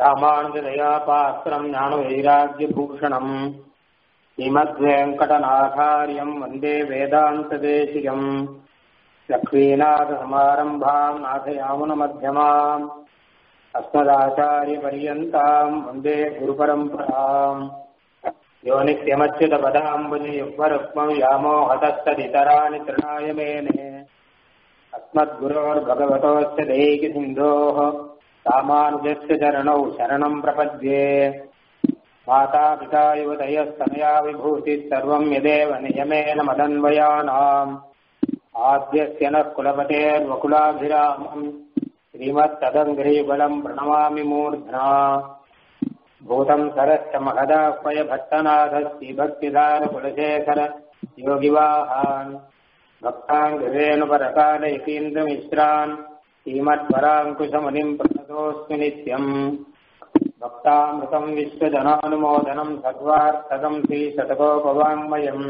ராமானுஜதயா பாத்திரம் ஞான வைராக்கியபூஷணம் ஸ்ரீமத்வேங்கடநாதாரியம் வந்தே வேதாந்ததேசிகம் லக்ஷ்மீநாதசமாரம்பாம் நாथयामुनमध्यमाम् अस्मदाचार्यपर्यन्ताम् वन्दे गुरुपरम्पराम् यो नित्यमच्युतपदाम्बुजयुग्मरुक्मव्यामोहतस्तदितराणि तृणाय मेने अस्मद्गुरोर्भगवतोऽस्य दैकिसिन्धोः रामानुजस्य चरणौ शरणम् प्रपद्ये मातापिता युवतयस्तनया विभूतिः सर्वम् यदेव नियमेन मदन्वयानाम् आद्यस्य नः कुलपतेर्वकुलाभिरामम् श्रीमत्तदङ्घ्रीबलम् प्रणमामि मूर्ध्ना भूतम् सरश्च महदाह्वय भट्टनाथश्रीभक्तिधारकुलशेखर योगिवाहान् भक्ताङ्गवेणुपरकालयतीन्द्रमिश्रान् श्रीमत्पराङ्कुशमुनिम् प्रणतोऽस्मि नित्यम् भक्तामृतम् विश्वजनानुमोदनम् सर्वार्थकम् श्रीशतकोपवाङ्मयम्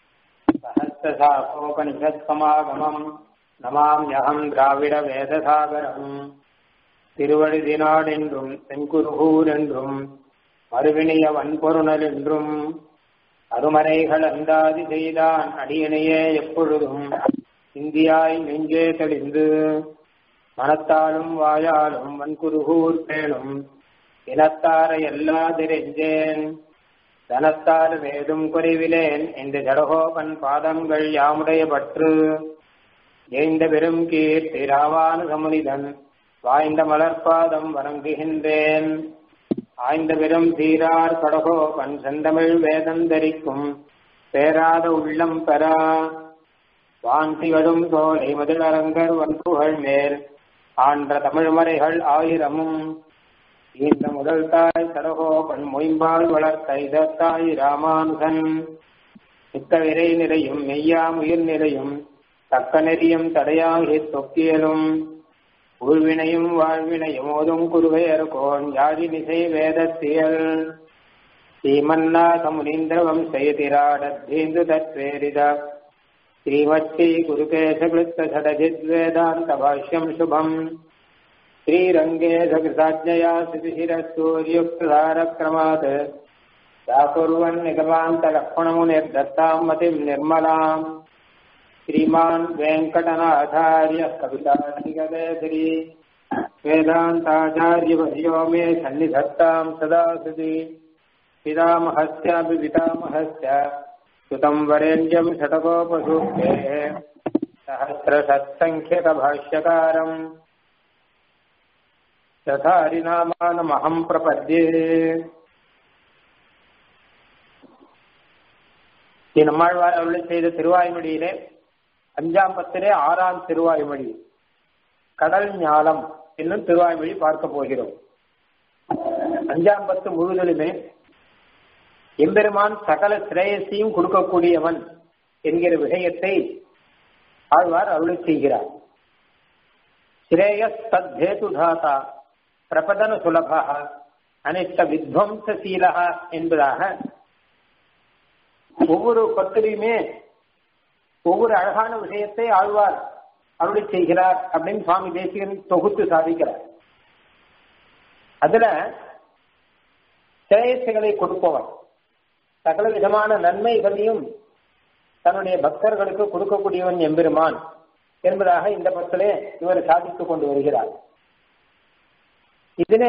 सहस्रशाखोपनिषत्समागमम् நமாம்யகம் திராவிட வேதசாகரம் திருவழுதினாடென்றும் தென்குருகூர் என்றும் மறுவினிய வன்பொருணல் என்றும் அருமறைகள் அந்தாதி செய்தான் அடியணையே எப்பொழுதும் இந்தியாய் நெஞ்சே தெளிந்து மனத்தாலும் வாயாலும் வன்குருகூர் பேணும் இனத்தார எல்லாதிரெஞ்சேன் தனத்தார் வேதும் குறைவிலேன் என்று ஜடகோபன் பாதங்கள் யாமுடைய பற்று ஏய்ந்த பெரும் கீர்த்தி ராமானுகமுனிதன் வாய்ந்த மலர்பாதம் வணங்குகின்றேன் ஆய்ந்த பெரும் தீரார் கடகோபன் செந்தமிழ் வேதந்தரிக்கும் பேராத உள்ளம் பெறா வாந்திகளும் தோலை மதுளரங்கர் வன்புகள் மேல் ஆன்ற தமிழ்மறைகள் ஆயிரமும் இந்த முதல் தாய் கடகோபன் மொயம்பால் வளர்த்த இதத்தாய் ராமானுகன் மிக்க விரை நிறையும் மெய்யாம் உயிர் நிறையும் தக்க நெறியும் தடையாகி தொக்கியலும் உள்வினையும் வாழ்வினையும் ஓதும் குருகையர்கோன் ஜாதி நிசை வேதத்தியல் ஸ்ரீமன்னாத முனீந்திர வம்சயதிராடத்தீந்து தத்வேரித ஸ்ரீமத்ஸ்ரீ குருகேசகிருத்த சடஜித் வேதாந்த பாஷ்யம் சுபம் श्रीरङ्गेशकृताज्ञया स्थितिशिरसूर्युक्तधारक्रमात् चाकुर्वन् निगमान्तलक्ष्मणमुनिर्दत्ताम् मतिम् निर्मलाम् श्रीमान् वेङ्कटनाथार्य कविताधिगदेश्री वेदान्ताचार्यवर्यो मे सन्निधत्ताम् सदा सति पितामहस्यापि पितामहस्य सुतम् वरेण्यम् षटकोपसूक्तेः सहस्रषत्सङ्ख्यकभाष्यकारम् ததாரிநாமானமகம் பிரபத்யே நம்மாழ்வார் அருளை செய்த திருவாய்மொழியிலே அஞ்சாம் பத்திலே ஆறாம் திருவாய்மொழி கடல் ஞாலம் என்னும் திருவாய்மொழி பார்க்க போகிறோம் அஞ்சாம் பத்து முழுவதிலுமே எம்பெருமான் சகல சிரேயசையும் கொடுக்கக்கூடியவன் என்கிற விஷயத்தை ஆழ்வார் அருளை செய்கிறார் ஸ்ரேயஸ் தத்ஹேது தாத்தா பிரபதன சுலபா அனைத்த வித்வம்சீலா என்பதாக ஒவ்வொரு பத்திரியுமே ஒவ்வொரு அழகான விஷயத்தை ஆழ்வார் அருளி செய்கிறார் அப்படின்னு சுவாமி தேசிகன் தொகுத்து சாதிக்கிறார் அதுல சிரேயசுகளை கொடுப்பவர் சகல விதமான நன்மைகளையும் தன்னுடைய பக்தர்களுக்கு கொடுக்கக்கூடியவன் எம்பெருமான் என்பதாக இந்த பத்திலே இவர் சாதித்துக் கொண்டு வருகிறார் இதிலே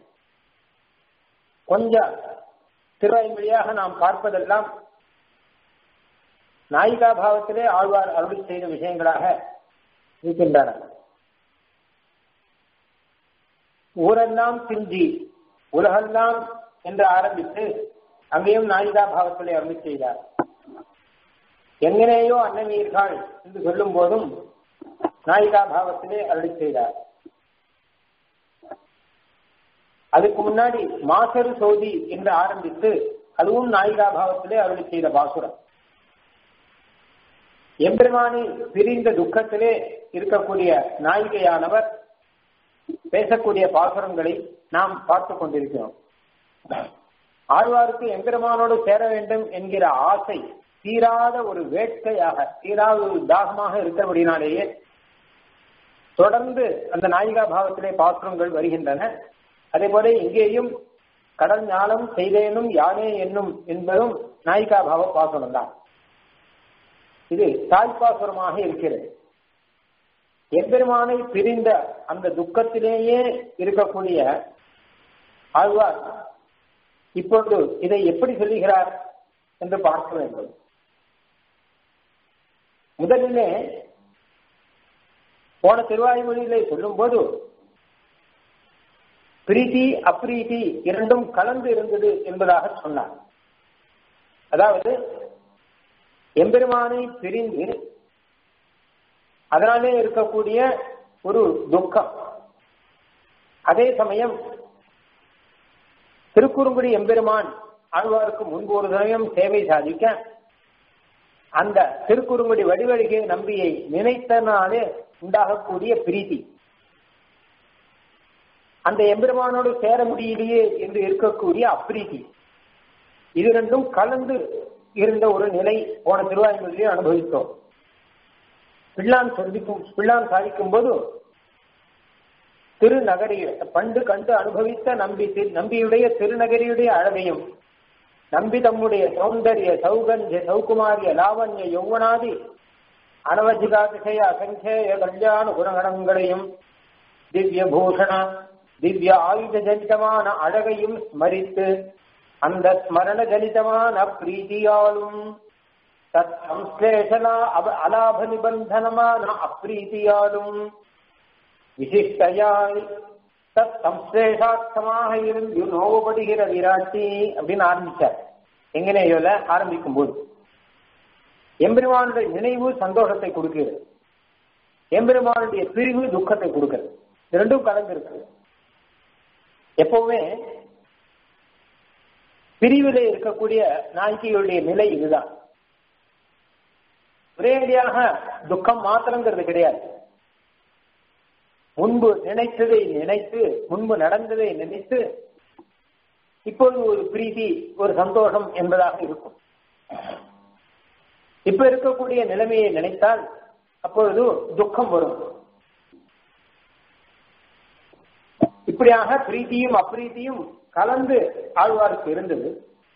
கொஞ்சம் திருவாய்மொழியாக நாம் பார்ப்பதெல்லாம் நாயிகா பாவத்திலே ஆழ்வார் அருள் செய்த விஷயங்களாக இருக்கின்றன ஊரெல்லாம் சிந்தி உலகெல்லாம் என்று ஆரம்பித்து அங்கேயும் நாயிகா பாவத்திலே அருள் செய்தார் எங்கனேயோ அன்னமீர்கள் என்று சொல்லும் போதும் நாயிகா பாவத்திலே அருள் செய்தார் அதுக்கு முன்னாடி மாசரு சோதி என்று ஆரம்பித்து அதுவும் நாயிகா பாவத்திலே அருளி செய்த பாசுரம் எம்பெருமானி பிரிந்த துக்கத்திலே இருக்கக்கூடிய நாயிகையானவர் பேசக்கூடிய பாசுரங்களை நாம் பார்த்து கொண்டிருக்கிறோம் ஆழ்வாருக்கு எம்பெருமானோடு சேர வேண்டும் என்கிற ஆசை தீராத ஒரு வேட்கையாக தீராத ஒரு தாகமாக இருக்கிறபடினாலேயே தொடர்ந்து அந்த நாயிகா பாவத்திலே பாசுரங்கள் வருகின்றன அதே போல இங்கேயும் கடல் ஞானம் செய்தேனும் யானே என்னும் என்பதும் நாயிகா பாவ பாசுரம் தான் இது தாய்ப்பாசுரமாக இருக்கிறது எம்பெருமானை பிரிந்த அந்த துக்கத்திலேயே இருக்கக்கூடிய ஆழ்வார் இப்பொழுது இதை எப்படி சொல்லுகிறார் என்று பார்க்க வேண்டும் முதலிலே போன திருவாய்மொழியிலே சொல்லும் போது பிரீத்தி அப்ரீதி இரண்டும் கலந்து இருந்தது என்பதாக சொன்னார் அதாவது எம்பெருமானை பிரிந்து அதனாலே இருக்கக்கூடிய ஒரு துக்கம் அதே சமயம் திருக்குறுங்குடி எம்பெருமான் ஆழ்வாருக்கு முன்பு ஒரு சமயம் சேவை சாதிக்க அந்த திருக்குறுங்குடி வடிவழிகை நம்பியை நினைத்தனாலே உண்டாகக்கூடிய பிரீத்தி அந்த எம்பெருமானோடு சேர முடியலையே என்று இருக்கக்கூடிய அப்ரீதி இது ரெண்டும் கலந்து இருந்த ஒரு நிலை போன திருவாய்மொழியை அனுபவித்தோம் பிள்ளான் சந்திக்கும் பிள்ளான் சாதிக்கும் போது திருநகரி பண்டு கண்டு அனுபவித்த நம்பி நம்பியுடைய திருநகரியுடைய அழகையும் நம்பி தம்முடைய சௌந்தரிய சௌகந்திய சௌகுமாரிய லாவண்ய யௌவனாதி அனவஜிகாதிசய அசங்கேய கல்யாண குணகணங்களையும் திவ்ய பூஷண திவ்ய ஆயுத ஜனிதமான அழகையும் ஸ்மரித்து அந்த ஸ்மரண ஜனிதமான பிரீதியாலும் தத் சம்ஸ்லேஷனா அலாப நிபந்தனமான அப்பிரீதியாலும் விசிஷ்டையாய் தத் சம்ஸ்லேஷார்த்தமாக இருந்து நோவுபடுகிற விராட்டி அப்படின்னு ஆரம்பிச்சார் எங்கனேயோல ஆரம்பிக்கும் போது எம்பெருமானுடைய நினைவு சந்தோஷத்தை கொடுக்கிறது எம்பெருமானுடைய பிரிவு துக்கத்தை கொடுக்கிறது ரெண்டும் கலந்து இருக்கு எப்பவுமே பிரிவிலே இருக்கக்கூடிய நாயகிகளுடைய நிலை இதுதான் ஒரேடியாக துக்கம் மாத்திரங்கிறது கிடையாது முன்பு நினைத்ததை நினைத்து முன்பு நடந்ததை நினைத்து இப்போது ஒரு பிரீதி ஒரு சந்தோஷம் என்பதாக இருக்கும் இப்ப இருக்கக்கூடிய நிலைமையை நினைத்தால் அப்பொழுது துக்கம் வரும் இப்படியாக பிரீத்தியும் அப்பிரீத்தியும் கலந்து ஆழ்வாருக்கு இருந்தது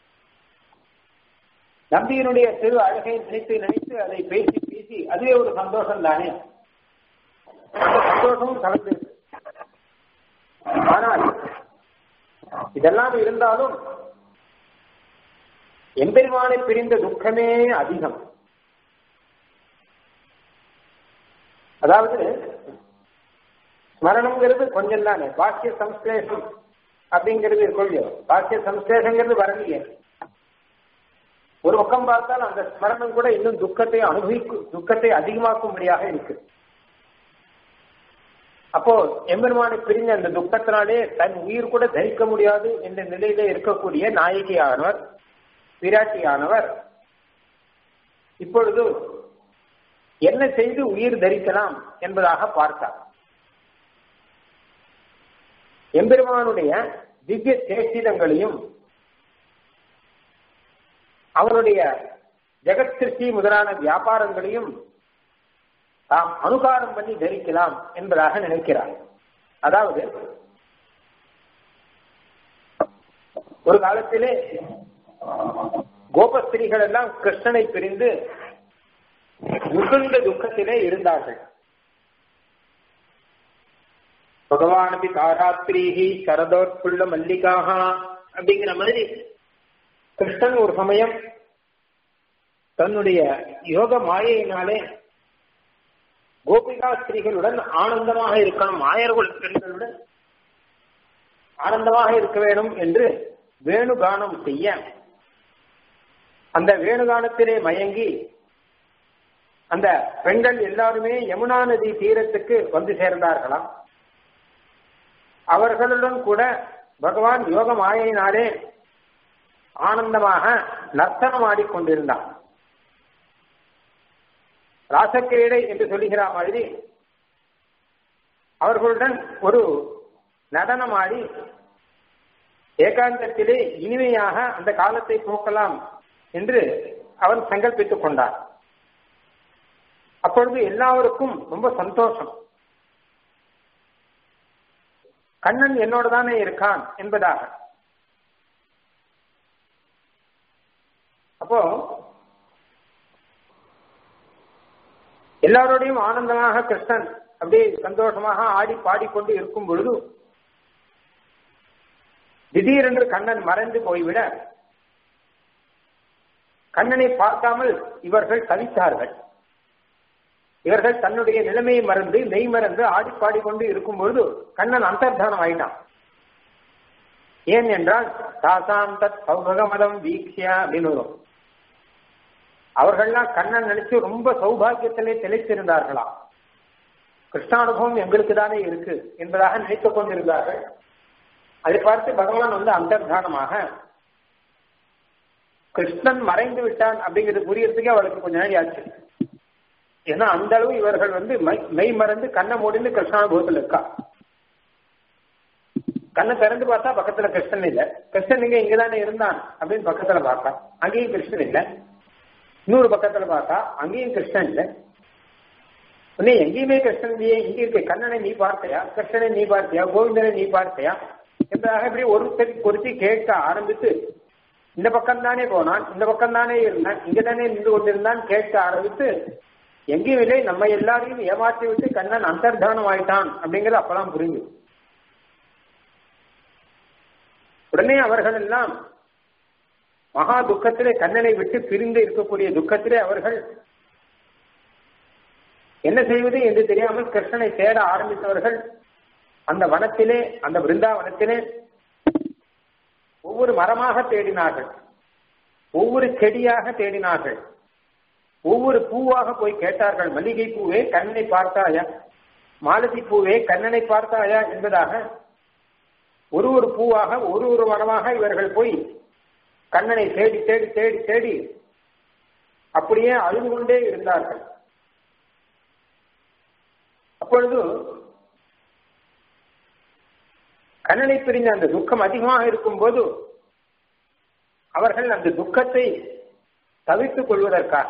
நம்பியினுடைய திரு அழகை நினைத்து நினைத்து அதை பேசி பேசி அதுவே ஒரு சந்தோஷம் தானே அந்த சந்தோஷமும் கலந்து ஆனால் இதெல்லாம் இருந்தாலும் எம்பெருமானை பிரிந்த துக்கமே அதிகம் அதாவது ஸ்மரணம்ங்கிறது கொஞ்சம் தானே பாக்கிய சம்ஸ்லேஷம் அப்படிங்கிறது கொள்ளியோ பாக்கிய சம்ஸ்லேஷங்கிறது வரலையே ஒரு பக்கம் பார்த்தால் அந்த ஸ்மரணம் கூட இன்னும் துக்கத்தை அனுபவிக்கும் துக்கத்தை அதிகமாக்கும்படியாக இருக்கு அப்போ எம்பெருமானை பிரிஞ்ச அந்த துக்கத்தினாலே தன் உயிர் கூட தரிக்க முடியாது என்ற நிலையில இருக்கக்கூடிய நாயகியானவர் பிராட்டியானவர் இப்பொழுது என்ன செய்து உயிர் தரிக்கலாம் என்பதாக பார்த்தார் எம்பெருமானுடைய திவ்ய சேஷிதங்களையும் அவனுடைய ஜெகத் சிருஷ்டி முதலான வியாபாரங்களையும் தாம் அனுகாரம் பண்ணி தரிக்கலாம் என்பதாக நினைக்கிறார் அதாவது ஒரு காலத்திலே கோபஸ்திரிகள் எல்லாம் கிருஷ்ணனை பிரிந்து மிகுந்த துக்கத்திலே இருந்தார்கள் பகவானபி தாராத்திரீஹி சரதோற்குள்ள மல்லிகாக அப்படிங்கிற மாதிரி கிருஷ்ணன் ஒரு சமயம் தன்னுடைய யோக மாயையினாலே கோபிகா ஸ்திரீகளுடன் ஆனந்தமாக இருக்கணும் ஆயர்கள் பெண்களுடன் ஆனந்தமாக இருக்க வேண்டும் என்று வேணுகானம் செய்ய அந்த வேணுகானத்திலே மயங்கி அந்த பெண்கள் எல்லாருமே யமுனா நதி தீரத்துக்கு வந்து சேர்ந்தார்களாம் அவர்களுடன் கூட பகவான் யோக மாயினாலே ஆனந்தமாக நர்த்தனம் ஆடிக்கொண்டிருந்தார் ராசக்கிரீடை என்று சொல்லுகிற மாதிரி அவர்களுடன் ஒரு நடனம் ஆடி ஏகாந்தத்திலே இனிமையாக அந்த காலத்தை போக்கலாம் என்று அவன் சங்கல்பித்துக் கொண்டார் அப்பொழுது எல்லாருக்கும் ரொம்ப சந்தோஷம் கண்ணன் என்னோட தானே இருக்கான் என்பதாக அப்போ எல்லாரோடையும் ஆனந்தமாக கிருஷ்ணன் அப்படியே சந்தோஷமாக ஆடி பாடிக்கொண்டு இருக்கும் பொழுது திடீரென்று கண்ணன் மறைந்து போய்விட கண்ணனை பார்க்காமல் இவர்கள் தவித்தார்கள் இவர்கள் தன்னுடைய நிலைமையை மறந்து மெய் மறந்து ஆடி பாடிக்கொண்டு இருக்கும் பொழுது கண்ணன் அந்தர்தானம் ஆயிட்டான் ஏன் என்றால் தாசாம் தத் சௌபகமதம் வீக்ஷியா அப்படின்னு வரும் அவர்கள்லாம் கண்ணன் நினைச்சு ரொம்ப சௌபாகியத்திலே திளைத்திருந்தார்களாம் கிருஷ்ணானுபவம் எங்களுக்கு தானே இருக்கு என்பதாக நினைத்துக் கொண்டிருந்தார்கள் அதை பார்த்து பகவான் வந்து அந்தர்தானமாக கிருஷ்ணன் மறைந்து விட்டான் அப்படிங்கிறது புரியறதுக்கே அவளுக்கு கொஞ்ச நாள் ஆச்சு ஏன்னா அந்த அளவு இவர்கள் வந்து மெய் மறந்து கண்ணை மூடிந்து கிருஷ்ணானுபவத்தில் இருக்கா கண்ணை திறந்து பார்த்தா பக்கத்துல கிருஷ்ணன் இல்ல கிருஷ்ணன் இங்க இங்கதானே இருந்தான் அப்படின்னு பக்கத்துல பார்த்தா அங்கேயும் கிருஷ்ணன் இல்ல இன்னொரு பக்கத்துல பார்த்தா அங்கேயும் கிருஷ்ணன் இல்ல உடனே எங்கேயுமே கிருஷ்ணன் இல்லையே இங்க இருக்க கண்ணனை நீ பார்த்தையா கிருஷ்ணனை நீ பார்த்தியா கோவிந்தனை நீ பார்த்தையா என்பதாக இப்படி ஒருத்தர் குறித்து கேட்க ஆரம்பித்து இந்த பக்கம் தானே போனான் இந்த பக்கம் தானே இருந்தான் இங்க தானே நின்று கொண்டிருந்தான் கேட்க ஆரம்பித்து எங்கேயும் இல்லை நம்ம எல்லாரையும் ஏமாற்றி விட்டு கண்ணன் அந்தர்தானம் ஆயிட்டான் அப்படிங்கிறது அப்பெல்லாம் புரிஞ்சு உடனே அவர்கள் எல்லாம் மகா துக்கத்திலே கண்ணனை விட்டு பிரிந்து இருக்கக்கூடிய துக்கத்திலே அவர்கள் என்ன செய்வது என்று தெரியாமல் கிருஷ்ணனை தேட ஆரம்பித்தவர்கள் அந்த வனத்திலே அந்த பிருந்தாவனத்திலே ஒவ்வொரு மரமாக தேடினார்கள் ஒவ்வொரு செடியாக தேடினார்கள் ஒவ்வொரு பூவாக போய் கேட்டார்கள் மல்லிகை பூவே கண்ணனை பார்த்தாயா மாலதி பூவே கண்ணனை பார்த்தாயா என்பதாக ஒரு ஒரு பூவாக ஒரு ஒரு மரமாக இவர்கள் போய் கண்ணனை தேடி தேடி தேடி தேடி அப்படியே அழுது கொண்டே இருந்தார்கள் அப்பொழுது கண்ணனை பிரிந்த அந்த துக்கம் அதிகமாக இருக்கும்போது அவர்கள் அந்த துக்கத்தை தவிர்த்துக் கொள்வதற்காக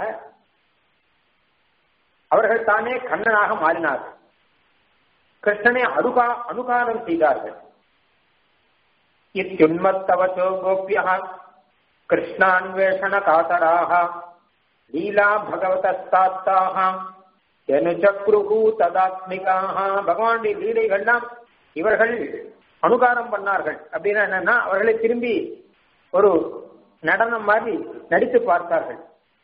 அவர்கள் தானே கண்ணனாக மாறினார்கள் கிருஷ்ணனை அனுகா அனுகாரம் செய்தார்கள் இத்யுன்மத்தவசோ கோபியா கிருஷ்ணான்வேஷண காதராக லீலா பகவதஸ்தாத்தாக ஜனுச்சக்ருகு ததாத்மிகாக பகவானுடைய லீலைகள்லாம் இவர்கள் அனுகாரம் பண்ணார்கள் அப்படின்னா என்னன்னா அவர்களை திரும்பி ஒரு நடனம் மாதிரி நடித்து பார்த்தார்கள்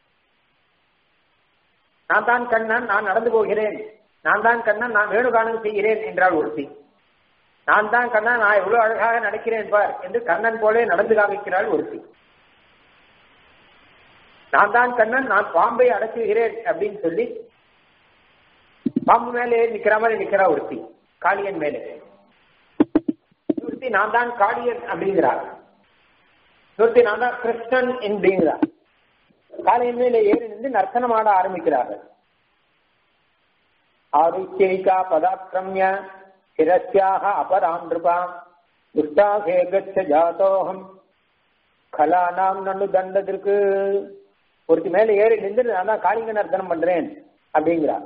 நான் தான் கண்ணன் நான் நடந்து போகிறேன் நான் தான் கண்ணன் நான் வேணுகானம் செய்கிறேன் என்றாள் ஒருத்தி நான் தான் கண்ணன் நான் எவ்வளவு அழகாக நடக்கிறேன் பார் என்று கண்ணன் போலே நடந்து காமிக்கிறாள் ஒருத்தி நான் தான் கண்ணன் நான் பாம்பை அடக்குகிறேன் அப்படின்னு சொல்லி பாம்பு மேலே நிக்கிற மாதிரி நிக்கிறா ஒருத்தி காளியன் மேலே ஒருத்தி நான் தான் காளியன் அப்படிங்கிறார் ஒருத்தி நான் தான் கிருஷ்ணன் அப்படிங்கிறார் காளியன் மேலே ஏறி நின்று நர்த்தனம் ஆட ஆரம்பிக்கிறார்கள் ஆருச்சைகா பதாக்கிரமிய சிரஸ்யாக அபராம் நிருபாம் துஷ்டாகே கச்ச ஜாதோகம் கலானாம் நன்னு தண்டத்திற்கு ஒருத்தி மேல ஏறி நின்று நான் தான் காளிங்க நர்த்தனம் பண்றேன் அப்படிங்கிறார்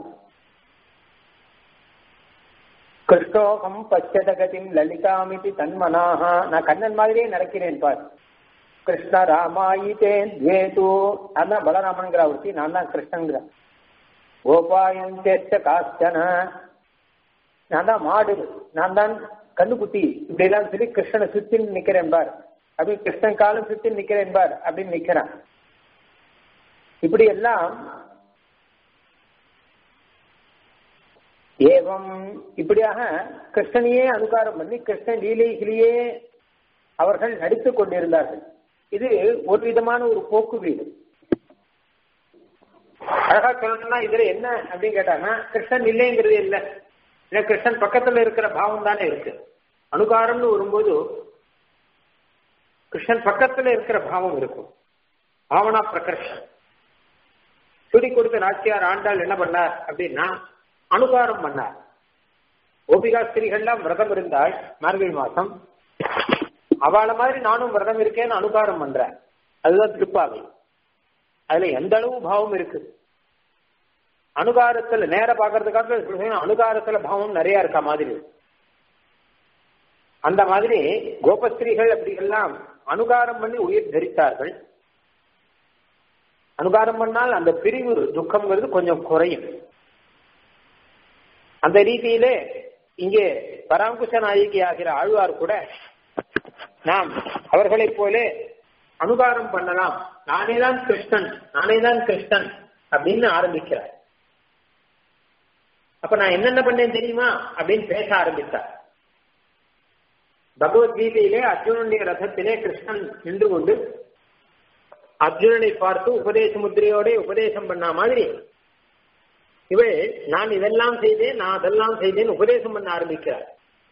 கிருஷ்ணோகம் பச்சதகதிம் லலிதாமிதி தன்மனாக நான் கண்ணன் மாதிரியே நடக்கிறேன் பார் கிருஷ்ண ராமாயிதே துவேது நான் தான் பலராமன்கிற ஒருத்தி நான் தான் கிருஷ்ணங்கிற கோபாயன் தேச்ச காஸ்டன நான் தான் மாடு நான் தான் கண்ணுக்குட்டி இப்படி எல்லாம் சொல்லி கிருஷ்ணனை சுத்தி நிக்கிறேன் பார் அப்படி கிருஷ்ணன் காலம் சுத்தி நிக்கிறேன் பார் அப்படின்னு நிக்கிறான் இப்படி எல்லாம் ஏவம் இப்படியாக கிருஷ்ணனையே அனுகாரம் பண்ணி கிருஷ்ணன் லீலைகளையே அவர்கள் நடித்துக் கொண்டிருந்தார்கள் இது ஒரு விதமான ஒரு போக்கு வீடு அழகா சொல்லணும்னா இதுல என்ன அப்படின்னு கேட்டாங்கன்னா கிருஷ்ணன் இல்லைங்கிறது இல்லை இல்லை கிருஷ்ணன் பக்கத்துல இருக்கிற பாவம் தானே இருக்கு அனுகாரம்னு வரும்போது கிருஷ்ணன் பக்கத்துல இருக்கிற பாவம் இருக்கும் பாவனா பிரகர்ஷன் சுடி கொடுத்த நாச்சியார் ஆண்டாள் என்ன பண்ணார் அப்படின்னா அனுகாரம் பண்ணார் கோபிகா ஸ்திரிகள்லாம் விரதம் இருந்தாள் மார்கழி மாசம் அவளை மாதிரி நானும் விரதம் இருக்கேன்னு அனுகாரம் பண்றேன் அதுதான் திருப்பாவை அதுல எந்த அளவு பாவம் இருக்கு அனுகாரத்துல நேர பாக்குறதுக்காக அனுகாரத்துல பாவம் நிறைய இருக்கா மாதிரி அந்த மாதிரி கோபஸ்திரீகள் அப்படி எல்லாம் அனுகாரம் பண்ணி உயிர் தரித்தார்கள் அனுகாரம் பண்ணால் அந்த பிரிவு துக்கம்ங்கிறது கொஞ்சம் குறையும் அந்த ரீதியிலே இங்கே பராங்குஷ நாயகி ஆகிற ஆழ்வார் கூட நாம் அவர்களைப் போல அனுகாரம் பண்ணலாம் நானே தான் கிருஷ்ணன் நானே தான் கிருஷ்ணன் அப்படின்னு ஆரம்பிக்கிறார் அப்ப நான் என்னென்ன பண்ணேன் தெரியுமா அப்படின்னு பேச ஆரம்பித்தார் பகவத்கீதையிலே அர்ஜுனனுடைய ரதத்திலே கிருஷ்ணன் நின்று கொண்டு அர்ஜுனனை பார்த்து உபதேச முத்திரையோட உபதேசம் பண்ண மாதிரி இவள் நான் இதெல்லாம் செய்தேன் நான் அதெல்லாம் செய்தேன் உபதேசம் பண்ண ஆரம்பிக்கிறார்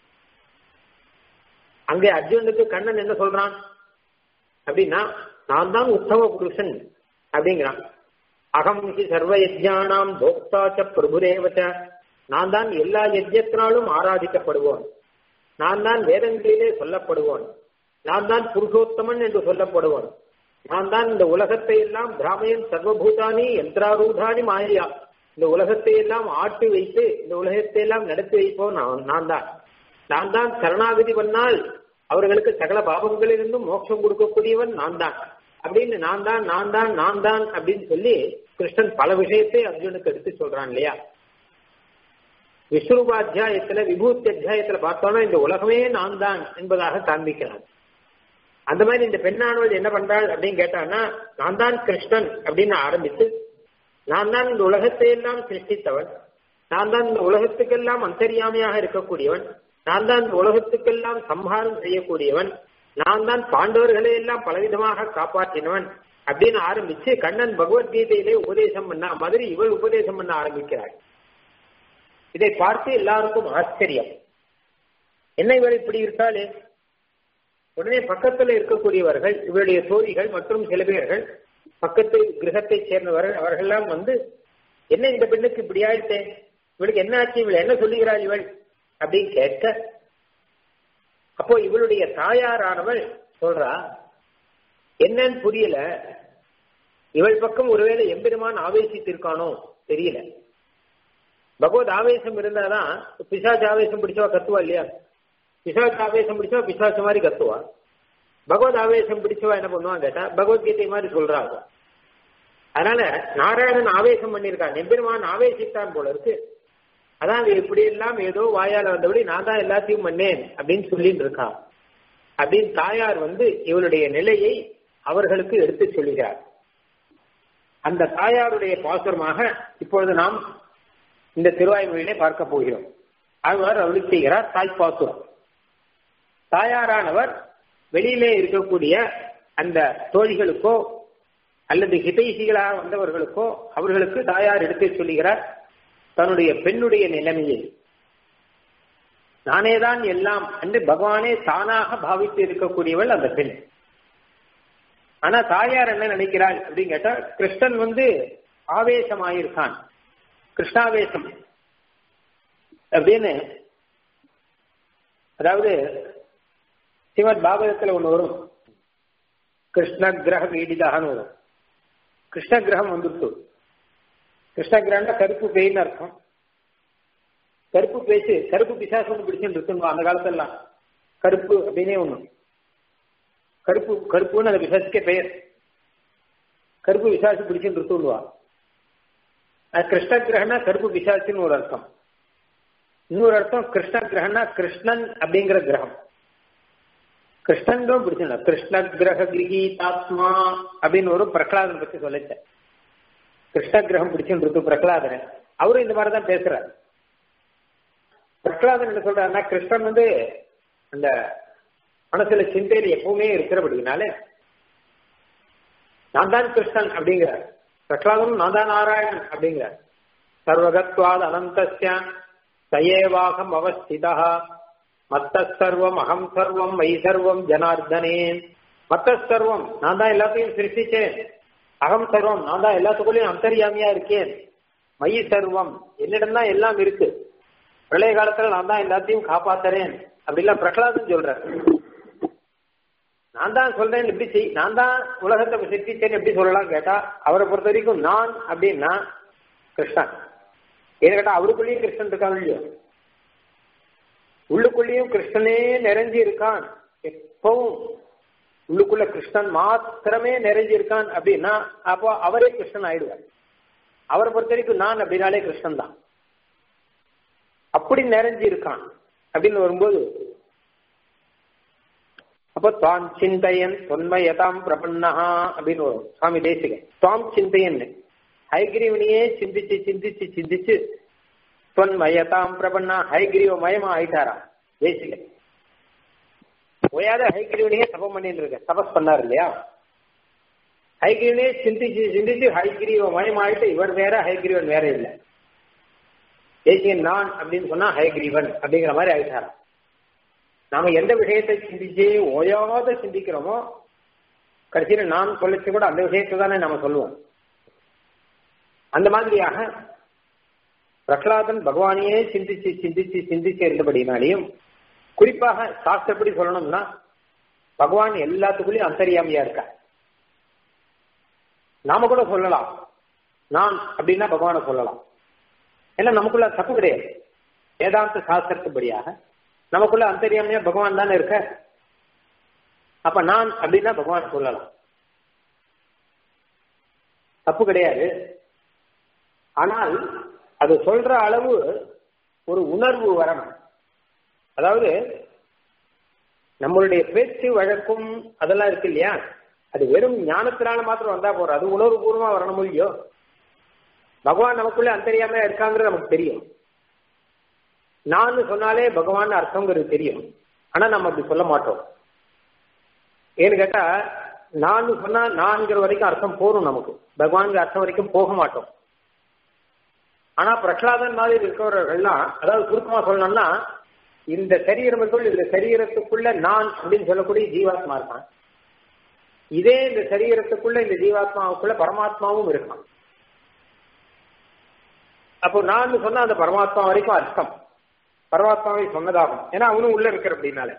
அங்கே அர்ஜுனனுக்கு கண்ணன் என்ன சொல்றான் அப்படின்னா நான் தான் உத்தம புருஷன் அப்படிங்கிறான் அகம் ஹி சர்வ யஜ்ஞானாம் போக்தாச்ச பிரபுரேவச்ச நான் தான் எல்லா யஜ்யத்தினாலும் ஆராதிக்கப்படுவோன் நான் தான் வேதங்களிலே சொல்லப்படுவோன் நான் தான் புருஷோத்தமன் என்று சொல்லப்படுவோன் நான் தான் இந்த உலகத்தை எல்லாம் பிராமையன் சர்வபூதானி யந்திராரூதானி மாயா இந்த உலகத்தை எல்லாம் ஆட்டி வைத்து இந்த உலகத்தை எல்லாம் நடத்தி வைப்போம் நான் நான் தான் நான் தான் சரணாகதி பண்ணால் அவர்களுக்கு சகல பாபங்களிலிருந்தும் மோட்சம் கொடுக்கக்கூடியவன் நான் தான் அப்படின்னு நான் தான் நான் தான் நான் தான் அப்படின்னு சொல்லி கிருஷ்ணன் பல விஷயத்தை அர்ஜுனுக்கு எடுத்து சொல்றான் இல்லையா விஸ்வரூப அத்தியாயத்துல விபூத்தி அத்தியாயத்துல பார்த்தோம்னா இந்த உலகமே நான் தான் என்பதாக காண்பிக்கிறான் அந்த மாதிரி இந்த பெண்ணானவள் என்ன பண்றாள் அப்படின்னு கேட்டான்னா நான் தான் கிருஷ்ணன் அப்படின்னு ஆரம்பித்து நான் தான் இந்த உலகத்தை எல்லாம் சிருஷ்டித்தவன் நான் தான் இந்த உலகத்துக்கெல்லாம் அந்தரியாமையாக இருக்கக்கூடியவன் நான் தான் இந்த உலகத்துக்கெல்லாம் சம்ஹாரம் செய்யக்கூடியவன் நான் தான் பாண்டவர்களை எல்லாம் பலவிதமாக காப்பாற்றினவன் அப்படின்னு ஆரம்பிச்சு கண்ணன் பகவத்கீதையிலே உபதேசம் பண்ண மாதிரி இவள் உபதேசம் பண்ண ஆரம்பிக்கிறாள் இதை பார்த்து எல்லாருக்கும் ஆச்சரியம் என்ன இவள் இப்படி இருக்காளே உடனே பக்கத்துல இருக்கக்கூடியவர்கள் இவருடைய தோழிகள் மற்றும் சில பேர்கள் பக்கத்து கிரகத்தை சேர்ந்தவர்கள் அவர்கள்லாம் வந்து என்ன இந்த பெண்ணுக்கு இப்படி ஆயிட்டேன் இவளுக்கு என்ன ஆச்சு இவள் என்ன சொல்லுகிறாள் இவள் அப்படின்னு கேட்க அப்போ இவளுடைய தாயாரானவள் சொல்றா என்னன்னு புரியல இவள் பக்கம் ஒருவேளை எம்பெருமான் ஆவேசித்திருக்கானோ தெரியல பகவத் ஆவேசம் இருந்தாதான் பிசாச் ஆவேசம் பிடிச்சவா கத்துவா இல்லையா பிசாச் ஆவேசம் பிடிச்சவா பிசாசு மாதிரி கத்துவா பகவத் ஆவேசம் பிடிச்சவா என்ன பண்ணுவான் கேட்டா பகவத்கீதை மாதிரி சொல்றாங்க அதனால நாராயணன் ஆவேசம் பண்ணியிருக்கான் எம்பெருமான் ஆவேசித்தான் போல இருக்கு அதான் இப்படி எல்லாம் ஏதோ வாயால வந்தபடி நான் தான் எல்லாத்தையும் பண்ணேன் அப்படின்னு சொல்லிட்டு இருக்கான் அப்படின்னு தாயார் வந்து இவளுடைய நிலையை அவர்களுக்கு எடுத்து சொல்லுகிறார் அந்த தாயாருடைய பாசுரமாக இப்பொழுது நாம் இந்த திருவாய்மொழியிலே பார்க்க போகிறோம் அவர் அருளி செய்கிறார் தாய்ப்பாசுரம் தாயாரானவர் வெளியிலே இருக்கக்கூடிய அந்த தோழிகளுக்கோ அல்லது ஹிதைசிகளாக வந்தவர்களுக்கோ அவர்களுக்கு தாயார் எடுத்து சொல்லுகிறார் தன்னுடைய பெண்ணுடைய நிலைமையை நானேதான் எல்லாம் என்று பகவானே தானாக பாவித்து இருக்கக்கூடியவள் அந்த பெண் ஆனா தாயார் என்ன நினைக்கிறாள் அப்படின்னு கேட்டா கிருஷ்ணன் வந்து ஆவேசமாயிருக்கான் கிருஷ்ணாவேசம் அப்படின்னு அதாவது சிவத் பாகவதத்துல ஒண்ணு வரும் கிருஷ்ண கிரக வீடிதான்னு வரும் கிருஷ்ண கிரகம் வந்துட்டு கிருஷ்ண கிரகம்னா கருப்பு பேய்னு அர்த்தம் கருப்பு பேச்சு கருப்பு பிசாசு ஒன்று பிடிச்சுட்டு இருக்குன்னு அந்த காலத்தெல்லாம் கருப்பு அப்படின்னே ஒண்ணு கருப்பு கருப்புன்னு அந்த பிசாசுக்கே பெயர் கருப்பு பிசாசு பிடிச்சுட்டு இருக்குன்னுவா அது கிருஷ்ண கிரகம்னா கருப்பு பிசாசுன்னு ஒரு அர்த்தம் இன்னொரு அர்த்தம் கிருஷ்ண கிரகம்னா கிருஷ்ணன் அப்படிங்கிற கிரகம் கிருஷ்ணன் தான் பிடிச்சிருந்தா கிருஷ்ண கிரக கிரகீதாத்மா அப்படின்னு ஒரு பிரகலாதன் பத்தி சொல்லிச்சேன் கிருஷ்ண கிரகம் பிடிச்சுட்டு இருக்கு பிரகலாதன் அவரும் இந்த மாதிரி தான் பேசுறாரு பிரகலாதன் என்ன சொல்றாருன்னா கிருஷ்ணன் வந்து அந்த மனசுல சிந்தையில எப்பவுமே இருக்கிறபடினால நான் தான் கிருஷ்ணன் அப்படிங்கிறார் பிரகலாதனும் நான் தான் நாராயணன் அப்படிங்கிறார் சர்வகத்வாத் அனந்தஸ்ய சயேவாகம் அவஸ்திதா மத்த சர்வம் அகம் சர்வம் மை சர்வம் ஜனார்தனே மத்த சர்வம் நான் தான் எல்லாத்தையும் சிருஷ்டிச்சேன் அகம் சர்வம் நான் தான் எல்லாத்துக்குள்ளேயும் அந்தரியாமியா இருக்கேன் மை சர்வம் என்னிடம் தான் எல்லாம் இருக்கு பிரளய காலத்துல நான் தான் எல்லாத்தையும் காப்பாத்துறேன் அப்படிலாம் பிரகலாதன் சொல்ற நான் தான் சொல்றேன் எப்படி செய் நான் தான் உலகத்தை சிருஷ்டிச்சேன் எப்படி சொல்லலாம் கேட்டா அவரை பொறுத்த வரைக்கும் நான் அப்படின்னா கிருஷ்ணன் ஏன்னு கேட்டா அவருக்குள்ளேயும் கிருஷ்ணன் இருக்காங்க இல்லையோ உள்ளுக்குள்ளேயும் கிருஷ்ணனே நிறைஞ்சு இருக்கான் எப்பவும் உள்ளுக்குள்ள கிருஷ்ணன் மாத்திரமே நிறைஞ்சு இருக்கான் அப்படின்னா அப்போ அவரே கிருஷ்ணன் ஆயிடுவார் அவரை பொறுத்த வரைக்கும் நான் அப்படின்னாலே கிருஷ்ணன் தான் அப்படி நிறைஞ்சு இருக்கான் அப்படின்னு வரும்போது அப்ப துவாம் சிந்தையன் தொன்மயதாம் பிரபன்னஹா அப்படின்னு வரும் சுவாமி தேசிக துவாம் சிந்தையன் ஹைகிரீவனையே சிந்திச்சு சிந்திச்சு சிந்திச்சு தொன்மயதாம் பிரபன்னா ஹைகிரீவ மயமா ஆயிட்டாரா தேசிக ஓயாத ஹைகிரீவனையே தபம் பண்ணிட்டு இருக்க தபஸ் பண்ணார் இல்லையா ஹைகிரீவனையே சிந்திச்சு சிந்திச்சு ஹைகிரீவ மயம் ஆயிட்டு இவர் வேற ஹைகிரீவன் வேற இல்லை தேசியன் நான் அப்படின்னு சொன்னா ஹயக்ரீவன் அப்படிங்கிற மாதிரி ஆயிட்டாராம் நாம எந்த விஷயத்தை சிந்திச்சு ஓயாத சிந்திக்கிறோமோ கடைசியில நான் சொல்லிச்சு கூட அந்த விஷயத்தை தானே நாம சொல்லுவோம் அந்த மாதிரியாக பிரகலாதன் பகவானையே சிந்திச்சு சிந்திச்சு சிந்திச்சு இருந்தபடினாலையும் குறிப்பாக சாஸ்திரப்படி சொல்லணும்னா பகவான் எல்லாத்துக்குள்ளயும் அந்தரியாமையா இருக்கா நாம கூட சொல்லலாம் நான் அப்படின்னா பகவானை சொல்லலாம் ஏன்னா நமக்குள்ள தப்பு கிடையாது வேதாந்த சாஸ்திரத்துப்படியாக நமக்குள்ள அந்தரியாமையா பகவான் தானே இருக்க அப்ப நான் அப்படின்னா பகவான் சொல்லலாம் தப்பு கிடையாது ஆனால் அது சொல்ற அளவு ஒரு உணர்வு வரணும் அதாவது நம்மளுடைய பேச்சு வழக்கும் அதெல்லாம் இருக்கு இல்லையா அது வெறும் ஞானத்தினால மாத்திரம் வந்தா போறோம் அது உணர்வு பூர்வமா வரணும் இல்லையோ பகவான் நமக்குள்ள அந்தரியாமையா இருக்காங்கிறது நமக்கு தெரியும் நான் சொன்னாலே பகவான் அர்த்தங்கிறது தெரியும் ஆனா நம்ம அப்படி சொல்ல மாட்டோம் ஏன்னு கேட்டா நான் சொன்னா நான்கிற வரைக்கும் அர்த்தம் போரும் நமக்கு பகவான்கிற அர்த்தம் வரைக்கும் போக மாட்டோம் ஆனா பிரகலாதன் மாதிரி இருக்கிறவர்கள்லாம் அதாவது சுருக்கமா சொல்லணும்னா இந்த சரீரமுக்குள் இந்த சரீரத்துக்குள்ள நான் அப்படின்னு சொல்லக்கூடிய ஜீவாத்மா இருக்கான் இதே இந்த சரீரத்துக்குள்ள இந்த ஜீவாத்மாவுக்குள்ள பரமாத்மாவும் இருக்கான் அப்போ நான் சொன்னா அந்த பரமாத்மா வரைக்கும் அர்த்தம் பரமாத்மாவை சொன்னதாகும் ஏன்னா அவனும் உள்ள இருக்கிற அப்படின்னால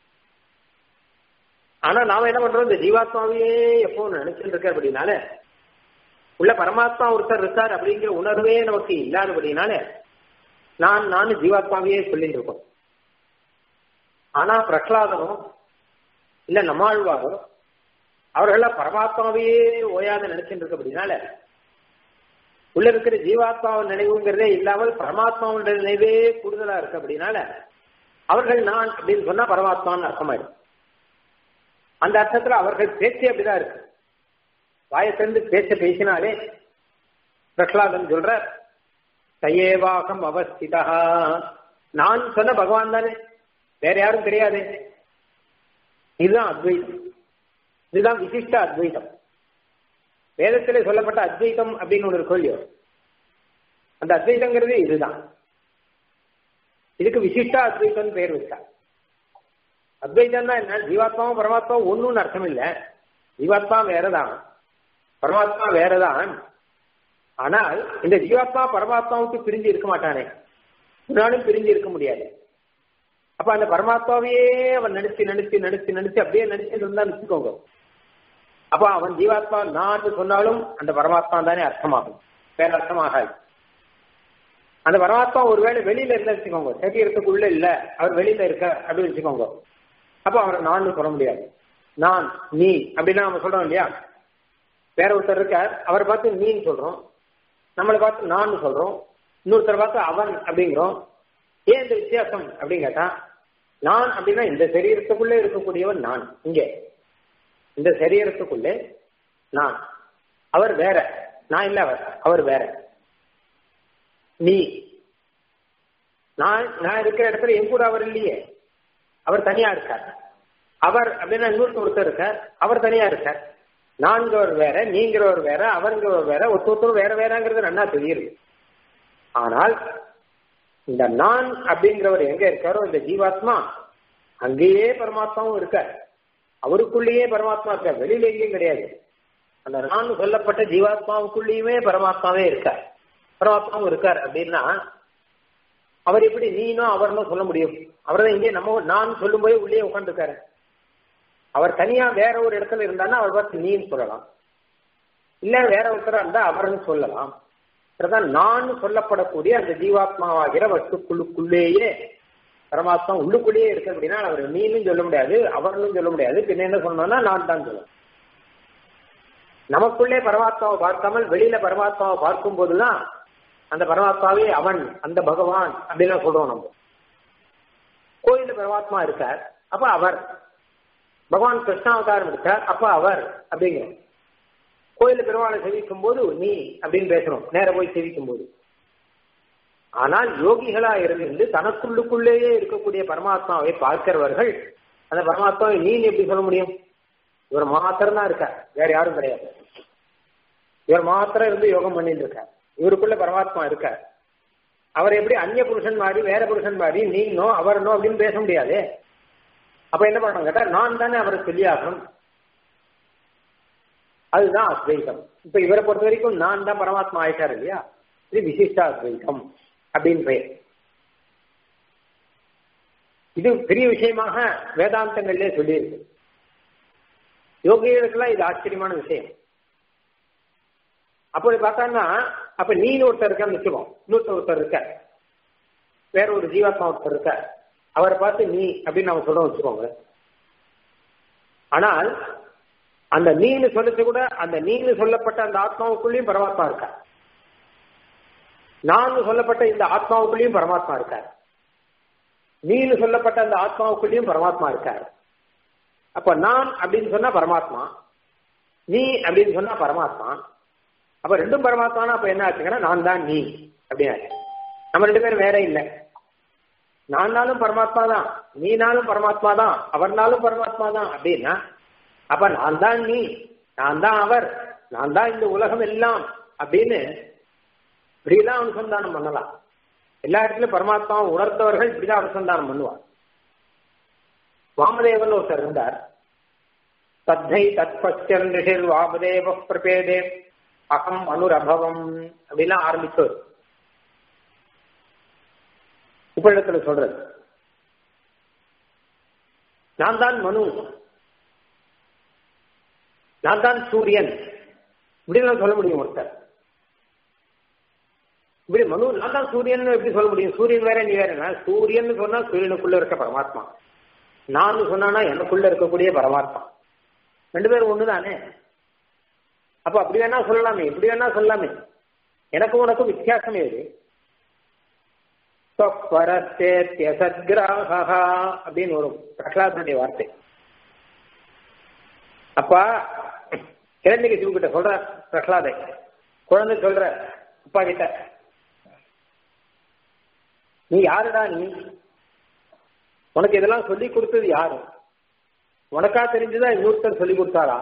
ஆனா நாம என்ன பண்றோம் இந்த ஜீவாத்மாவையே எப்போ நினைச்சுட்டு இருக்க அப்படின்னால உள்ள பரமாத்மா ஒருத்தர் இருக்கார் அப்படிங்கிற உணர்வே நமக்கு இல்லாதபடினால நான் நான் ஜீவாத்மாவையே சொல்லிட்டு இருக்கோம் ஆனா பிரகலாதனும் இல்ல நம்மாழ்வாரோ அவர்கள பரமாத்மாவையே ஓயாத நினைச்சுட்டு இருக்க அப்படின்னால உள்ள இருக்கிற ஜீவாத்மாவின் நினைவுங்கிறதே இல்லாமல் பரமாத்மாவுடைய நினைவே கூடுதலா இருக்கு அப்படின்னால அவர்கள் நான் அப்படின்னு சொன்னா பரமாத்மான்னு அர்த்தமாயிடும் அந்த அர்த்தத்துல அவர்கள் பேச்சு அப்படிதான் இருக்கு வாயை திறந்து பேச்ச பேசினாலே பிரகலாதன் சொல்ற தையேவாகம் அவஸ்திதா நான் சொன்ன பகவான் தானே வேற யாரும் கிடையாது இதுதான் அத்வைதம் இதுதான் விசிஷ்ட அத்வைதம் வேதத்திலே சொல்லப்பட்ட அத்வைதம் அப்படின்னு ஒன்று இருக்கும் இல்லையோ அந்த அத்வைதங்கிறது இதுதான் இதுக்கு விசிஷ்டா அத்வைதம் பேர் வச்சா அத்வைதம்னா என்ன ஜீவாத்மாவும் பரமாத்மாவும் ஒன்றுன்னு அர்த்தம் இல்லை ஜீவாத்மா வேறதான் பரமாத்மா வேறதான் ஆனால் இந்த ஜீவாத்மா பரமாத்மாவுக்கு பிரிஞ்சு இருக்க மாட்டானே ஒரு நாளும் பிரிஞ்சு இருக்க முடியாது அப்ப அந்த பரமாத்மாவையே அவன் நடிச்சு நடிச்சு நடிச்சு நடிச்சு அப்படியே நடிச்சுட்டு இருந்தா வச்சுக்கோங்க அப்ப அவன் ஜீவாத்மா நான் சொன்னாலும் அந்த பரமாத்மா தானே அர்த்தமாகும் வேற அர்த்தமாகாது அந்த பரமாத்மா ஒருவேளை வெளியில இருந்தா வச்சுக்கோங்க சரீரத்துக்குள்ள இல்ல அவர் வெளியில இருக்க அப்படின்னு வச்சுக்கோங்க அப்ப அவரை நான் சொல்ல முடியாது நான் நீ அப்படின்னா நம்ம சொல்றோம் இல்லையா வேற ஒருத்தர் இருக்கார் அவரை பார்த்து நீன்னு சொல்றோம் நம்மளை பார்த்து நான் சொல்றோம் இன்னொருத்தர் பார்த்து அவன் அப்படிங்கிறோம் ஏன் இந்த வித்தியாசம் அப்படின்னு கேட்டா நான் அப்படின்னா இந்த சரீரத்துக்குள்ளே இருக்கக்கூடியவன் நான் இங்கே இந்த சரீரத்துக்குள்ளே நான் அவர் வேற நான் இல்ல அவர் அவர் வேற நீ நான் நான் இருக்கிற இடத்துல என் கூட அவர் இல்லையே அவர் தனியா இருக்கார் அவர் அப்படின்னா இன்னொருத்தர் ஒருத்தர் இருக்கார் அவர் தனியா இருக்கார் நான்கிறவர் வேற நீங்கிறவர் வேற அவருங்கிறவர் வேற ஒருத்தர் வேற வேறங்கிறது நல்லா தெரியுது ஆனால் இந்த நான் அப்படிங்கிறவர் எங்க இருக்காரோ இந்த ஜீவாத்மா அங்கேயே பரமாத்மாவும் இருக்கார் அவருக்குள்ளேயே பரமாத்மா இருக்கார் வெளியில எங்கேயும் கிடையாது அந்த நான் சொல்லப்பட்ட ஜீவாத்மாவுக்குள்ளேயுமே பரமாத்மாவே இருக்கார் பரமாத்மாவும் இருக்கார் அப்படின்னா அவர் எப்படி நீனோ அவர்னோ சொல்ல முடியும் அவர் தான் இங்கே நம்ம நான் சொல்லும் போது உள்ளே உட்காந்துருக்காரு அவர் தனியா வேற ஒரு இடத்துல இருந்தான்னா அவர் பார்த்து நீன்னு சொல்லலாம் இல்ல வேற ஒருத்தரா இருந்தா அவர்னு சொல்லலாம் நான் சொல்லப்படக்கூடிய அந்த ஜீவாத்மாவாகிற வஸ்துக்குள்ளுக்குள்ளேயே பரமாத்மா உள்ளுக்குள்ளேயே இருக்கு அப்படின்னா அவர் நீனும் சொல்ல முடியாது அவர்னும் சொல்ல முடியாது பின்ன என்ன சொன்னோம்னா நான் தான் சொல்லுவேன் நமக்குள்ளே பரமாத்மாவை பார்க்காமல் வெளியில பரமாத்மாவை பார்க்கும் போதுதான் அந்த பரமாத்மாவே அவன் அந்த பகவான் அப்படின்னு சொல்றோம் நம்ம கோயில பரமாத்மா இருக்கார் அப்ப அவர் பகவான் கிருஷ்ணாவதாரம் இருக்கார் அப்ப அவர் அப்படிங்கிறோம் கோயில பெருமாளை செவிக்கும் போது நீ அப்படின்னு பேசுறோம் நேர போய் செவிக்கும் போது ஆனால் யோகிகளா இருந்து தனக்குள்ளுக்குள்ளேயே இருக்கக்கூடிய பரமாத்மாவை பார்க்கிறவர்கள் அந்த பரமாத்மாவை நீ எப்படி சொல்ல முடியும் இவர் மாத்திரம் தான் இருக்கார் வேற யாரும் கிடையாது இவர் மாத்திரம் இருந்து யோகம் பண்ணிட்டு இருக்கார் இவருக்குள்ள பரமாத்மா இருக்கார் அவர் எப்படி அந்நிய புருஷன் மாதிரி வேற புருஷன் மாதிரி நீனோ அவர்னோ அப்படின்னு பேச முடியாது அப்ப என்ன பண்ணணும் கேட்டா நான் தானே அவரை சொல்லியாகணும் அதுதான் அத்வைதம் இப்ப இவரை பொறுத்த வரைக்கும் நான் தான் பரமாத்மா ஆயிட்டார் இல்லையா இது விசிஷ்டா அத்வைதம் அப்படின்னு பெயர் இது பெரிய விஷயமாக வேதாந்தங்கள்லே சொல்லியிருக்கு யோகிகளுக்கெல்லாம் இது ஆச்சரியமான விஷயம் அப்படி பார்த்தான்னா அப்ப நீனு ஒருத்தர் இருக்கான்னு வச்சுக்கோம் இன்னொருத்தர் ஒருத்தர் இருக்க வேற ஒரு ஜீவாத்மா ஒருத்தர் இருக்க அவரை பார்த்து நீ அப்படின்னு நம்ம சொல்றோம் வச்சுக்கோங்க ஆனால் அந்த நீனு சொல்லிச்சு கூட அந்த நீனு சொல்லப்பட்ட அந்த ஆத்மாவுக்குள்ளேயும் பரமாத்மா இருக்கா நான் சொல்லப்பட்ட இந்த ஆத்மாவுக்குள்ளேயும் பரமாத்மா இருக்கார் நீனு சொல்லப்பட்ட அந்த ஆத்மாவுக்குள்ளேயும் பரமாத்மா இருக்கார் அப்ப நான் அப்படின்னு சொன்னா பரமாத்மா நீ அப்படின்னு சொன்னா பரமாத்மா அப்ப ரெண்டும் பரமாத்மானா அப்ப என்ன ஆச்சுங்கன்னா நான் தான் நீ அப்படின்னு நம்ம ரெண்டு பேரும் வேற இல்லை நான்னாலும் பரமாத்மா தான் நீனாலும் பரமாத்மா தான் அவர்னாலும் பரமாத்மா தான் அப்படின்னா அப்ப நான் தான் நீ நான் தான் அவர் நான் தான் இந்த உலகம் எல்லாம் அப்படின்னு இப்படிலாம் அனுசந்தானம் பண்ணலாம் எல்லா இடத்துலயும் பரமாத்மாவை உணர்ந்தவர்கள் இப்படிதான் அனுசந்தானம் பண்ணுவார் வாமதேவன் ஒருத்தர் இருந்தார் தத்தை தத்பஸ்யன் ரிஷிர் வாமதேவ பிரபேதே அகம் அனுரபவம் அப்படிலாம் ஆரம்பிச்சவர் உபநிடத்துல சொல்றது நான் தான் மனு நான் தான் சூரியன் இப்படிலாம் சொல்ல முடியும் ஒருத்தர் இப்படி மனு நான் தான் சூரியன் எப்படி சொல்ல முடியும் சூரியன் வேற நீ வேற சூரியன் சொன்னா சூரியனுக்குள்ள இருக்க பரமாத்மா நான் சொன்னா எனக்குள்ள இருக்கக்கூடிய பரமாத்மா ரெண்டு பேரும் ஒண்ணுதானே அப்ப அப்படி வேணா சொல்லலாமே இப்படி வேணா சொல்லலாமே எனக்கும் உனக்கும் வித்தியாசம் ஏது சத்கிராகா அப்படின்னு வரும் பிரகலாதனுடைய வார்த்தை அப்பா கிரண்யக்கு சிவ கிட்ட சொல்ற பிரகலாதை குழந்தை சொல்ற அப்பா கிட்ட நீ யாருடா நீ உனக்கு இதெல்லாம் சொல்லி கொடுத்தது யாரு உனக்கா தெரிஞ்சுதா இன்னொருத்தர் சொல்லி கொடுத்தாரா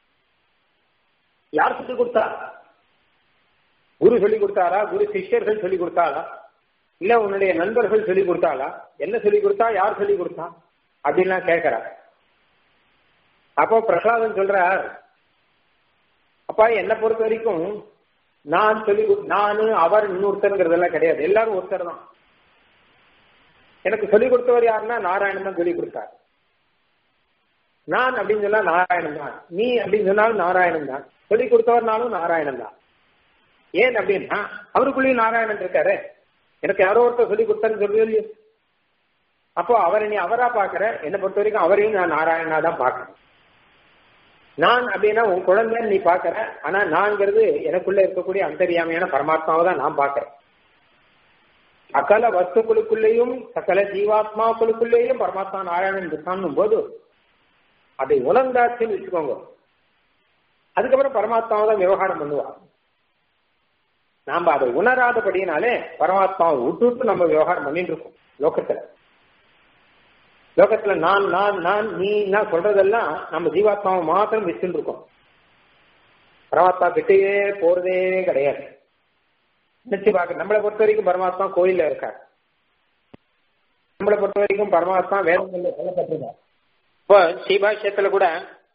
யார் சொல்லி கொடுத்தா குரு சொல்லி கொடுத்தாரா குரு சிஷ்யர்கள் சொல்லி கொடுத்தாரா இல்ல உன்னுடைய நண்பர்கள் சொல்லி கொடுத்தாளா என்ன சொல்லி கொடுத்தா யார் சொல்லி கொடுத்தா அப்படின்லாம் கேட்கிறா அப்போ பிரசாதன் சொல்றார் அப்பா என்னை பொறுத்த வரைக்கும் நான் சொல்லி நானு அவர் இன்னொருத்தருங்கிறதெல்லாம் கிடையாது எல்லாரும் ஒருத்தர் தான் எனக்கு சொல்லிக் கொடுத்தவர் யாருன்னா நாராயணன் தான் சொல்லிக் கொடுத்தார் நான் அப்படின்னு சொன்னா நாராயணன் தான் நீ அப்படின்னு சொன்னாலும் நாராயணன் தான் சொல்லிக் கொடுத்தவர்னாலும் நாராயணன் தான் ஏன் அப்படின்னா அவருக்குள்ளேயும் நாராயணன் இருக்காரு எனக்கு யாரோ ஒருத்தர் சொல்லி கொடுத்தான்னு சொல்லி இல்லையோ அப்போ அவரை நீ அவரா பாக்குற என்னை பொறுத்த வரைக்கும் அவரையும் நான் நாராயணனா தான் பாக்குறேன் நான் அப்படின்னா உன் குழந்தைன்னு நீ பாக்குற ஆனா நான்கிறது எனக்குள்ள இருக்கக்கூடிய அந்தரியாமையான பரமாத்மாவை தான் நான் பாக்குறேன் சகல வஸ்துக்களுக்குள்ளேயும் சகல ஜீவாத்மாக்களுக்குள்ளேயும் பரமாத்மா நாராயணன் இருக்கான்னும் போது அதை உணர்ந்தாச்சுன்னு வச்சுக்கோங்க அதுக்கப்புறம் பரமாத்மாவை தான் விவகாரம் பண்ணுவான் நாம அதை உணராதபடினாலே பரமாத்மாவை விட்டுட்டு நம்ம விவகாரம் பண்ணிட்டு இருக்கோம் லோகத்துல லோகத்துல நான் நான் நான் நீ சொல்றதெல்லாம் நம்ம ஜீவாத்மாவை மாத்திரம் வச்சுட்டு இருக்கோம் பரமாத்மா கிட்டேயே போறதே கிடையாது நினைச்சு பார்க்க நம்மளை பொறுத்த வரைக்கும் பரமாத்மா கோயில்ல இருக்கார் நம்மளை பொறுத்த வரைக்கும் பரமாத்மா வேதங்கள்ல சொல்லப்பட்டிருக்கார் இப்போ ஸ்ரீபாஷ்யத்துல கூட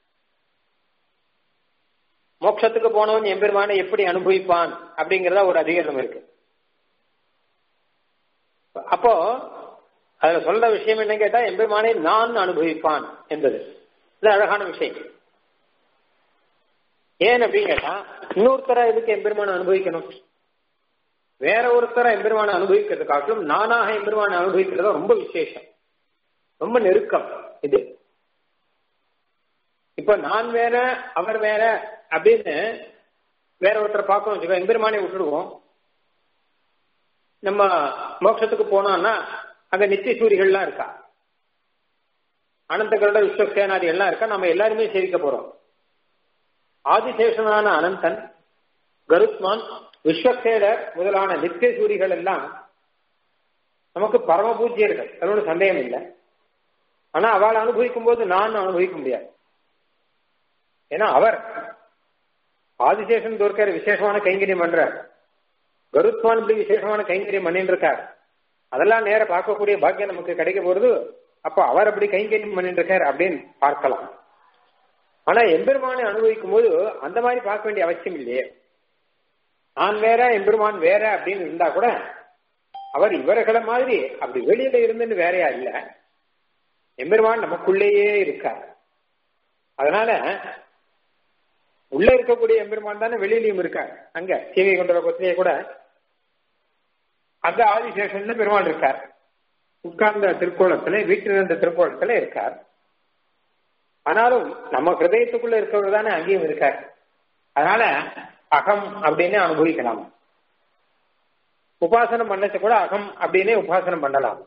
மோட்சத்துக்கு போனவன் எம்பெருமானை எப்படி அனுபவிப்பான் அப்படிங்கறத ஒரு அதிகாரம் இருக்கு அப்போ அதுல சொல்ற விஷயம் என்ன கேட்டா எம்பெருமானை நான் அனுபவிப்பான் என்பது இது அழகான விஷயம் ஏன் அப்படின்னு கேட்டா இன்னொருத்தரா எதுக்கு எம்பெருமானை அனுபவிக்கணும் வேற ஒருத்தரை எம்பெருமானை அனுபவிக்கிறது காட்டிலும் நானாக எம்பெருமானை அனுபவிக்கிறது ரொம்ப விசேஷம் ரொம்ப நெருக்கம் இது இப்ப நான் வேற அவர் வேற அப்படின்னு வேற ஒருத்தரை பார்க்கணும் வச்சுக்கோ எம்பெருமானை விட்டுடுவோம் நம்ம மோட்சத்துக்கு போனோம்னா அங்க நித்திய சூரிகள்லாம் இருக்கா அனந்த கருட விஸ்வசேனாதி எல்லாம் இருக்கா நம்ம எல்லாருமே சேவிக்க போறோம் ஆதிசேஷனான அனந்தன் கருத்மான் விஸ்வசேடர் முதலான நித்திய சூரிகள் எல்லாம் நமக்கு பரம பூஜ்யர்கள் அது ஒன்றும் சந்தேகம் இல்லை ஆனா அவளை அனுபவிக்கும் போது நான் அனுபவிக்க முடியாது ஏன்னா அவர் ஆதிசேஷன் தோற்கார விசேஷமான கைங்கரியம் பண்றார் கருத்வான் இப்படி விசேஷமான கைங்கரியம் பண்ணிட்டு இருக்கார் அதெல்லாம் நேர பார்க்கக்கூடிய பாக்கியம் நமக்கு கிடைக்க போறது அப்ப அவர் அப்படி கைங்கரியம் பண்ணிட்டு இருக்கார் அப்படின்னு பார்க்கலாம் ஆனா எம்பெருமானை அனுபவிக்கும் போது அந்த மாதிரி பார்க்க வேண்டிய அவசியம் இல்லையே நான் வேற எம்பெருமான் வேற அப்படின்னு இருந்தா கூட அவர் இவர்களை மாதிரி அப்படி வெளியில இருந்துன்னு வேறையா இல்ல எம்பெருமான் நமக்குள்ளேயே இருக்கார் அதனால உள்ள இருக்கக்கூடிய எம்பெருமான் தானே வெளியிலையும் இருக்கார் அங்க சீவை கொண்ட கொத்திலேயே கூட அந்த ஆதிசேஷன்ல பெருமாள் இருக்கார் உட்கார்ந்த திருக்கோலத்துல வீட்டில் இருந்த திருக்கோலத்துல இருக்கார் ஆனாலும் நம்ம ஹிருதயத்துக்குள்ள இருக்கிறவர் தானே அங்கேயும் இருக்கார் அதனால அகம் அப்படின்னு அனுபவிக்கலாம் உபாசனம் பண்ணச்ச கூட அகம் அப்படின்னே உபாசனம் பண்ணலாம்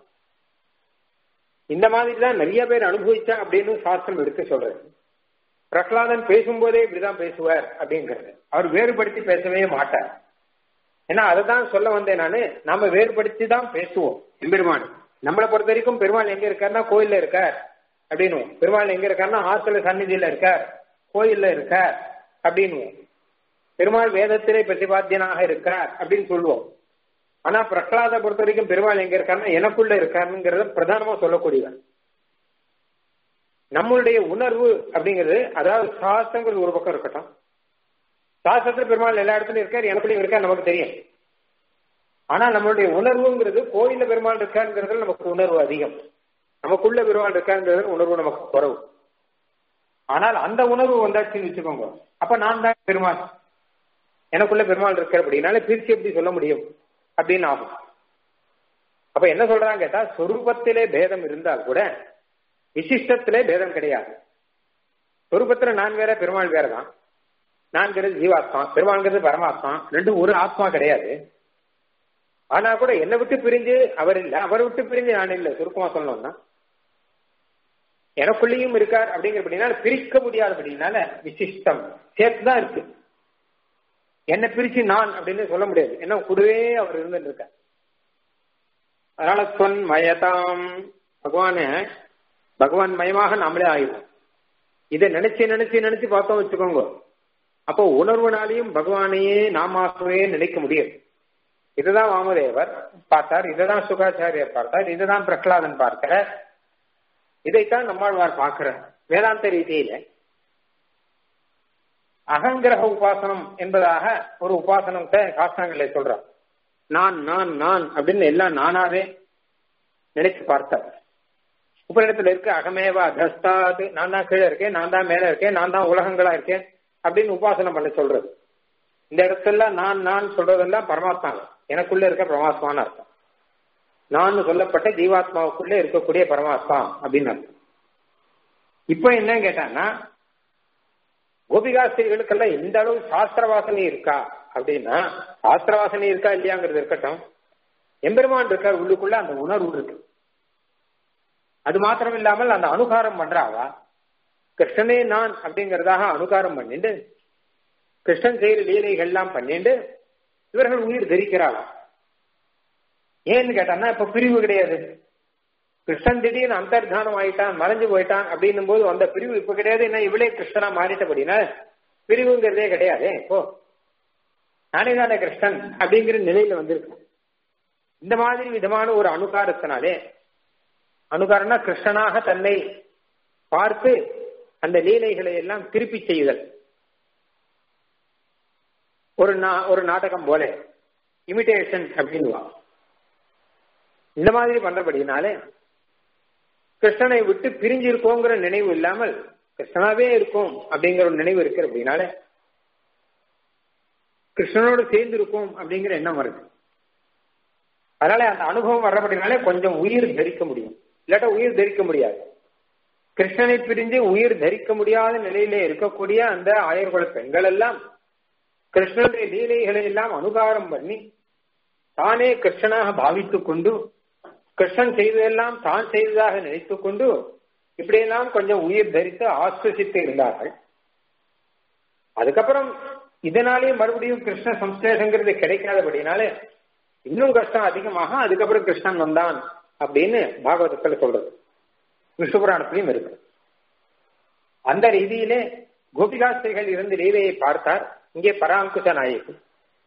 இந்த மாதிரி தான் நிறைய பேர் அனுபவிச்சா அப்படின்னு சாஸ்திரம் எடுத்து சொல்றது பிரகலாதன் பேசும்போதே இப்படிதான் பேசுவார் அப்படிங்கிறது அவர் வேறுபடுத்தி பேசவே மாட்டார் ஏன்னா அதை தான் சொல்ல வந்தேன் நானு நாம வேறுபடுத்தி தான் பேசுவோம் எம்பெருமான் நம்மளை பொறுத்த வரைக்கும் பெருமாள் எங்க இருக்காருன்னா கோயில்ல இருக்கார் அப்படின்னு பெருமாள் எங்க இருக்காருன்னா ஆத்துல சந்நிதியில இருக்கார் கோயில்ல இருக்கார் அப்படின்னு பெருமாள் வேதத்திலே பிரதிபாத்தியனாக இருக்கார் அப்படின்னு சொல்லுவோம் ஆனா பிரகலாத பொறுத்த வரைக்கும் பெருமாள் எங்க இருக்காருன்னா எனக்குள்ள இருக்காருங்கிறத பிரதானமா சொல்லக்கூடியவன் நம்மளுடைய உணர்வு அப்படிங்கிறது அதாவது சாஸ்திரங்கிறது ஒரு பக்கம் இருக்கட்டும் சாஸ்திரத்துல பெருமாள் எல்லா இடத்துலயும் இருக்கார் எனக்குள்ளயும் இருக்கார் நமக்கு தெரியும் ஆனா நம்மளுடைய உணர்வுங்கிறது கோயில்ல பெருமாள் இருக்காருங்கிறதுல நமக்கு உணர்வு அதிகம் நமக்குள்ள பெருமாள் இருக்காருங்கிறது உணர்வு நமக்கு குறவு ஆனால் அந்த உணர்வு வந்தாச்சுன்னு வச்சுக்கோங்க அப்ப நான் தான் பெருமாள் எனக்குள்ள பெருமாள் இருக்கார் அப்படின்னால பிரிச்சு எப்படி சொல்ல முடியும் அப்படின்னு ஆகும் அப்ப என்ன சொல்றாங்க கேட்டா சொரூபத்திலே பேதம் இருந்தால் கூட விசிஷ்டத்திலே பேதம் கிடையாது சொரூபத்துல நான் வேற பெருமாள் வேற தான் நான்கிறது ஜீவாத்மா பெருமாள்ங்கிறது பரமாத்மா ரெண்டும் ஒரு ஆத்மா கிடையாது ஆனா கூட என்னை விட்டு பிரிஞ்சு அவர் இல்ல அவரை விட்டு பிரிஞ்சு நான் இல்ல சுருக்கமா சொல்லணும்னா எனக்குள்ளேயும் இருக்கார் அப்படிங்கிறபடினால பிரிக்க முடியாதபடினால விசிஷ்டம் சேர்த்துதான் இருக்கு என்னை பிரிச்சு நான் அப்படின்னு சொல்ல முடியாது என்ன கூடவே அவர் இருந்துட்டு இருக்கார் அதனால சொன் மயதாம் பகவான பகவான் மயமாக நாமளே ஆயிடும் இதை நினைச்சு நினைச்சு நினைச்சு பார்த்தோம் வச்சுக்கோங்க அப்போ உணர்வுனாலையும் பகவானையே நாமாகவே நினைக்க முடியாது இதுதான் வாமதேவர் பார்த்தார் இதுதான் சுகாச்சாரியர் பார்த்தார் இதுதான் பிரகலாதன் பார்க்கிறார் இதைத்தான் நம்மாழ்வார் பார்க்கிறார் வேதாந்த ரீதியில அகங்கிரக உபாசனம் என்பதாக ஒரு உபாசனத்தை சாஸ்திரங்களை சொல்றார் நான் நான் நான் அப்படின்னு எல்லாம் நானாவே நினைச்சு பார்த்தார் உபரிடத்துல இருக்கு அகமேவா தஸ்தாது நான் தான் கீழே இருக்கேன் நான் தான் மேல இருக்கேன் நான் தான் உலகங்களா இருக்கேன் அப்படின்னு உபாசனம் பண்ண சொல்றது இந்த இடத்துல நான் நான் சொல்றதெல்லாம் பரமாத்மா எனக்குள்ள இருக்க பரமாத்மான்னு அர்த்தம் நான் சொல்லப்பட்ட ஜீவாத்மாவுக்குள்ள இருக்கக்கூடிய பரமாத்மா அப்படின்னு அர்த்தம் இப்ப என்ன கேட்டான்னா கோபிகாஸ்திரிகளுக்கெல்லாம் எந்த அளவு சாஸ்திர வாசனை இருக்கா அப்படின்னா சாஸ்திர வாசனை இருக்கா இல்லையாங்கிறது இருக்கட்டும் எம்பெருமான் இருக்கார் உள்ளுக்குள்ள அந்த உணர்வு இருக்கு அது மாத்திரம் இல்லாமல் அந்த அனுகாரம் பண்றாவா கிருஷ்ணனே நான் அப்படிங்கறதாக அனுகாரம் பண்ணிட்டு கிருஷ்ணன் செய்யற லீலைகள்லாம் பண்ணிட்டு இவர்கள் உயிர் தரிக்கிறாளா ஏன்னு கேட்டான்னா இப்ப பிரிவு கிடையாது கிருஷ்ணன் திடீர்னு அந்தர்தானம் ஆயிட்டான் மறைஞ்சு போயிட்டான் அப்படின்னும் போது அந்த பிரிவு இப்ப கிடையாது என்ன இவளே கிருஷ்ணனா மாறிட்டபடினா பிரிவுங்கிறதே கிடையாது இப்போ நானே தானே கிருஷ்ணன் அப்படிங்கிற நிலையில வந்திருக்கு இந்த மாதிரி விதமான ஒரு அனுகாரத்தினாலே அனுகாரம்னா கிருஷ்ணனாக தன்னை பார்த்து அந்த லீலைகளை எல்லாம் திருப்பி செய்தல் ஒரு ஒரு நாடகம் போல இமிடேஷன் அப்படின்வா இந்த மாதிரி பண்றபடினாலே கிருஷ்ணனை விட்டு பிரிஞ்சு இருக்கோங்கிற நினைவு இல்லாமல் கிருஷ்ணனாவே இருக்கும் அப்படிங்கிற ஒரு நினைவு இருக்கிற அப்படின்னால கிருஷ்ணனோடு சேர்ந்து இருக்கும் அப்படிங்கிற எண்ணம் வருது அதனால அந்த அனுபவம் வர்றபடினாலே கொஞ்சம் உயிர் தரிக்க முடியும் இல்லாட்டா உயிர் தரிக்க முடியாது கிருஷ்ணனை பிரிஞ்சு உயிர் தரிக்க முடியாத நிலையிலே இருக்கக்கூடிய அந்த ஆயர்குல பெண்கள் எல்லாம் கிருஷ்ணனுடைய லீலைகளை எல்லாம் அனுகாரம் பண்ணி தானே கிருஷ்ணனாக பாவித்துக் கொண்டு கிருஷ்ணன் செய்ததெல்லாம் தான் செய்ததாக நினைத்துக் கொண்டு இப்படியெல்லாம் கொஞ்சம் உயிர் தரித்து ஆஸ்வசித்து இருந்தார்கள் அதுக்கப்புறம் இதனாலே மறுபடியும் கிருஷ்ண சம்ஸ்லேஷங்கிறது கிடைக்காதபடினாலே இன்னும் கஷ்டம் அதிகமாக அதுக்கப்புறம் கிருஷ்ணன் வந்தான் அப்படின்னு பாகவதத்தில் சொல்றது விஷ்ணு புராணத்திலையும் இருக்கு அந்த ரீதியிலே கோபிகாஸ்திரிகள் இருந்து லீலையை பார்த்தார் இங்கே பராங்குச நாயகன்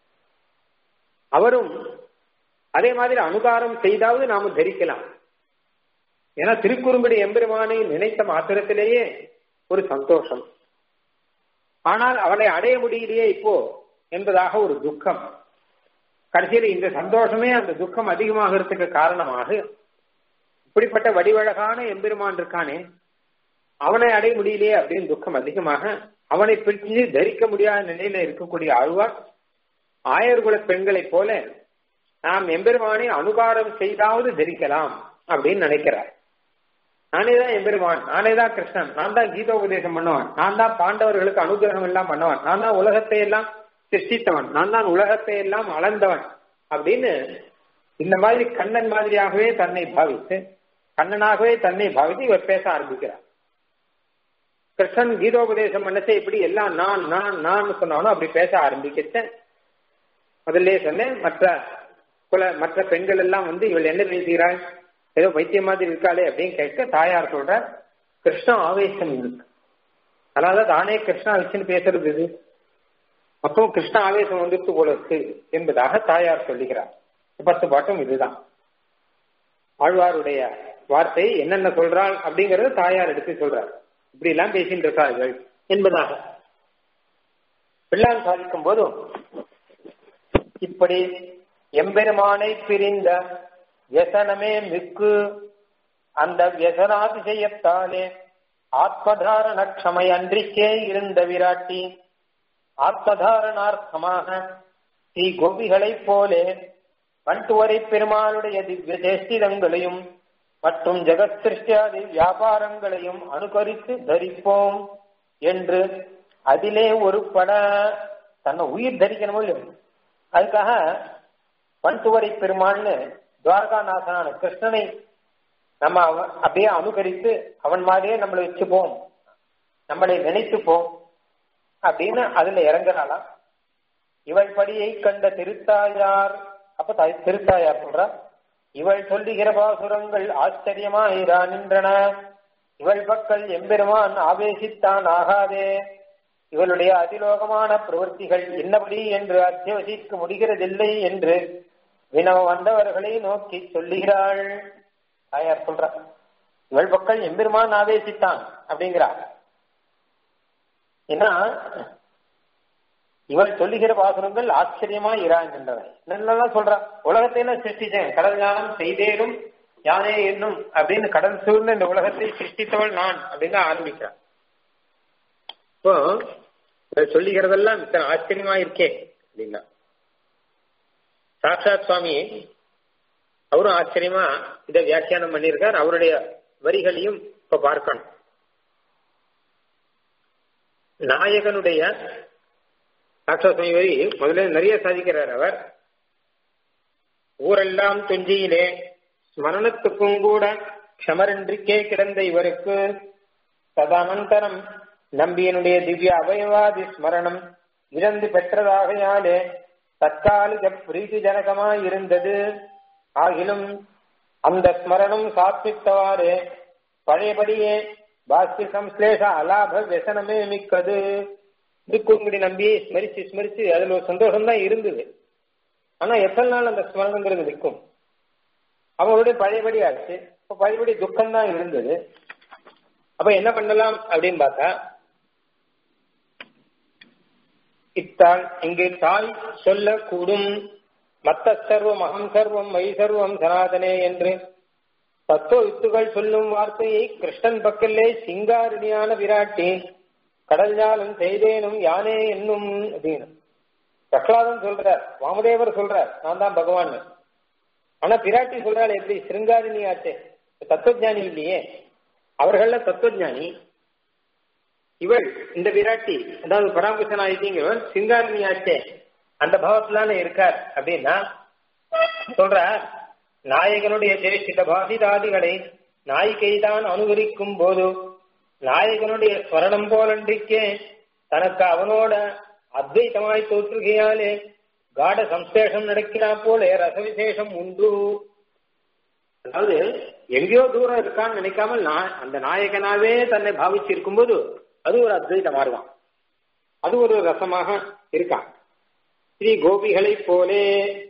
அவரும் அதே மாதிரி அனுகாரம் செய்தாவது நாம தரிக்கலாம் ஏன்னா திருக்குறுங்குடி எம்பெருமானை நினைத்த மாத்திரத்திலேயே ஒரு சந்தோஷம் ஆனால் அவனை அடைய முடியலையே இப்போ என்பதாக ஒரு துக்கம் கடைசியில் இந்த சந்தோஷமே அந்த துக்கம் அதிகமாகிறதுக்கு காரணமாக இப்படிப்பட்ட வடிவழகான எம்பெருமான் இருக்கானே அவனை அடைய முடியலையே அப்படின்னு துக்கம் அதிகமாக அவனை பிரிஞ்சு தரிக்க முடியாத நிலையில இருக்கக்கூடிய ஆழ்வார் ஆயர்குல பெண்களைப் போல நாம் எம்பெருமானை அனுகாரம் செய்தாவது தரிக்கலாம் அப்படின்னு நினைக்கிறார் நானே தான் எம்பெருமான் நானே தான் கிருஷ்ணன் நான் தான் கீதோபதேசம் பண்ணுவான் நான் தான் பாண்டவர்களுக்கு அனுகிரகம் எல்லாம் பண்ணுவான் நான் தான் உலகத்தை எல்லாம் சிருஷ்டித்தவன் நான் தான் உலகத்தை எல்லாம் அளந்தவன் அப்படின்னு இந்த மாதிரி கண்ணன் மாதிரியாகவே தன்னை பாவித்து கண்ணனாகவே தன்னை பாவித்து இவர் பேச ஆரம்பிக்கிறார் கிருஷ்ணன் கீதோபதேசம் பண்ணச்சே இப்படி எல்லாம் நான் நான் நான் சொன்னாலும் அப்படி பேச ஆரம்பிக்கச்ச முதல்ல சொன்னேன் மற்ற குல மற்ற பெண்கள் எல்லாம் வந்து இவள் என்ன பேசுகிறாள் ஏதோ வைத்தியம் மாதிரி இருக்காளே அப்படின்னு கேட்க தாயார் சொல்ற கிருஷ்ண ஆவேசம் இருக்கு அதனால தானே கிருஷ்ணா வச்சுன்னு பேசுறது இது அப்போ கிருஷ்ண ஆவேசம் வந்துட்டு போல இருக்கு என்பதாக தாயார் சொல்லுகிறார் பத்து பாட்டும் இதுதான் ஆழ்வாருடைய வார்த்தை என்னென்ன சொல்றாள் அப்படிங்கறத தாயார் எடுத்து சொல்றார் இப்படி எல்லாம் பேசிட்டு இருக்கார்கள் என்பதாக பிள்ளான் சாதிக்கும் போதும் இப்படி எம்பெருமானை பிரிந்த வியசனமே மிக்கு அந்த வியசனாதிசயத்தாலே ஆத்மதாரண க்ஷமை அன்றிக்கே இருந்த விராட்டி ஆத்மதாரணார்த்தமாக ஸ்ரீ கோபிகளைப் போலே வண்டுவரை பெருமாளுடைய திவ்ய சேஷ்டிதங்களையும் மற்றும் ஜெகத் சிருஷ்டியாதி வியாபாரங்களையும் அனுகரித்து தரிப்போம் என்று அதிலே ஒரு பட தன்னை உயிர் தரிக்கணுமோ இல்லையோ அதுக்காக வண்டுவரை பெருமாள்னு துவாரகாநாதனான கிருஷ்ணனை நம்ம அவன் அப்படியே அனுகரித்து அவன் மாதிரியே நம்மளை வச்சுப்போம் நம்மளை நினைத்துப்போம் அப்படின்னு அதுல இறங்குறாளாம் இவள் படியை கண்ட திருத்தாயார் அப்ப தாய் திருத்தாயார் சொல்றா இவள் சொல்லுகிற பாசுரங்கள் ஆச்சரியமாயிரா நின்றன இவள் பக்கல் எம்பெருமான் ஆவேசித்தான் ஆகாதே இவளுடைய அதிலோகமான பிரவൃத்திகள் என்னபடி என்று அத்தியவசிக்க முடிகிறதில்லை என்று வினவ வந்தவர்களை நோக்கி சொல்லுகிறாள் தாயார் சொல்ற இவள் பக்கல் எம்பெருமான் ஆவேசித்தான் அப்படிங்கிறார் ஏன்னா இவள் சொல்லுகிற பாசுரங்கள் ஆச்சரியமா இராங்கின்றன என்னெல்லாம் சொல்றா உலகத்தை எல்லாம் சிருஷ்டிச்சேன் கடல் ஞானம் செய்தேனும் யானே என்னும் அப்படின்னு கடல் சூழ்ந்த இந்த உலகத்தை சிருஷ்டித்தவள் நான் அப்படின்னு ஆரம்பிக்கிறான் இப்போ சொல்லுகிறதெல்லாம் இத்தனை ஆச்சரியமா இருக்கே அப்படின்னா சாட்சாத் சுவாமி அவரும் ஆச்சரியமா இதை வியாக்கியானம் பண்ணியிருக்கார் அவருடைய வரிகளையும் இப்ப பார்க்கணும் நாயகனுடைய சாட்சாத்மி வரி முதல்ல நிறைய சாதிக்கிறார் அவர் ஊரெல்லாம் துஞ்சியிலே ஸ்மரணத்துக்கும் கூட க்ஷமரின்றிக்கே கிடந்த இவருக்கு ததனந்தரம் நம்பியனுடைய திவ்ய அவயவாதி ஸ்மரணம் இறந்து பெற்றதாகையாலே தற்காலிக பிரீதி ஜனகமாய் இருந்தது ஆகிலும் அந்த ஸ்மரணம் சாத்வித்தவாறு பழையபடியே பாஸ்தி சம்ஸ்லேஷ அலாப व्यசனமே மிக்கது திருக்குறுங்குடி நம்பியை ஸ்மரிச்சு ஸ்மரிச்சு அதுல ஒரு சந்தோஷம் தான் இருந்தது ஆனா எத்தனை நாள் அந்த ஸ்மரணங்கிறது நிற்கும் அவங்களுடைய பழையபடி ஆச்சு இப்ப பழையபடி துக்கம் தான் இருந்தது அப்ப என்ன பண்ணலாம் அப்படின்னு பார்த்தா இத்தால் இங்கு தாய் சொல்லக்கூடும் மத்த சர்வம் அகம் சர்வம் மை சர்வம் சனாதனே என்று தத்துவ வித்துகள் சொல்லும் வார்த்தையை கிருஷ்ணன் பக்கல்லே சிங்காரணியான விராட்டி கடல் ஞானம் செய்தேனும் யானே என்னும் அப்படின்னு பிரகலாதன் சொல்றார் வாமதேவர் சொல்றார் நான் தான் பகவான் ஆனா பிராட்டி சொல்றாள் எப்படி சிருங்காரிணி ஆச்சே தத்துவஜானி இல்லையே அவர்கள தத்துவஜானி இவள் இந்த விராட்டி அதாவது பராமரிசன் ஆயிட்டீங்கிறவர் சிங்காரிணி ஆச்சே அந்த பாவத்திலான இருக்கார் அப்படின்னா சொல்ற நாயகனுடைய சேஷித பாதிதாதிகளை நாயிகைதான் அனுகரிக்கும் போது நாயகனுடைய ஸ்வரணம் போலன்றிக்கே தனக்கு அவனோட அத்வைத்தமாய் தோற்றுகையாலே காட சம்சேஷம் நடக்கிறா போல ரசவிசேஷம் உண்டு அதாவது எங்கேயோ தூரம் இருக்கான்னு நினைக்காமல் நான் அந்த நாயகனாவே தன்னை பாவிச்சு இருக்கும்போது அது ஒரு அத்வைதம் மாறுவான் அது ஒரு ரசமாக இருக்கான் ஸ்ரீ கோபிகளை போலே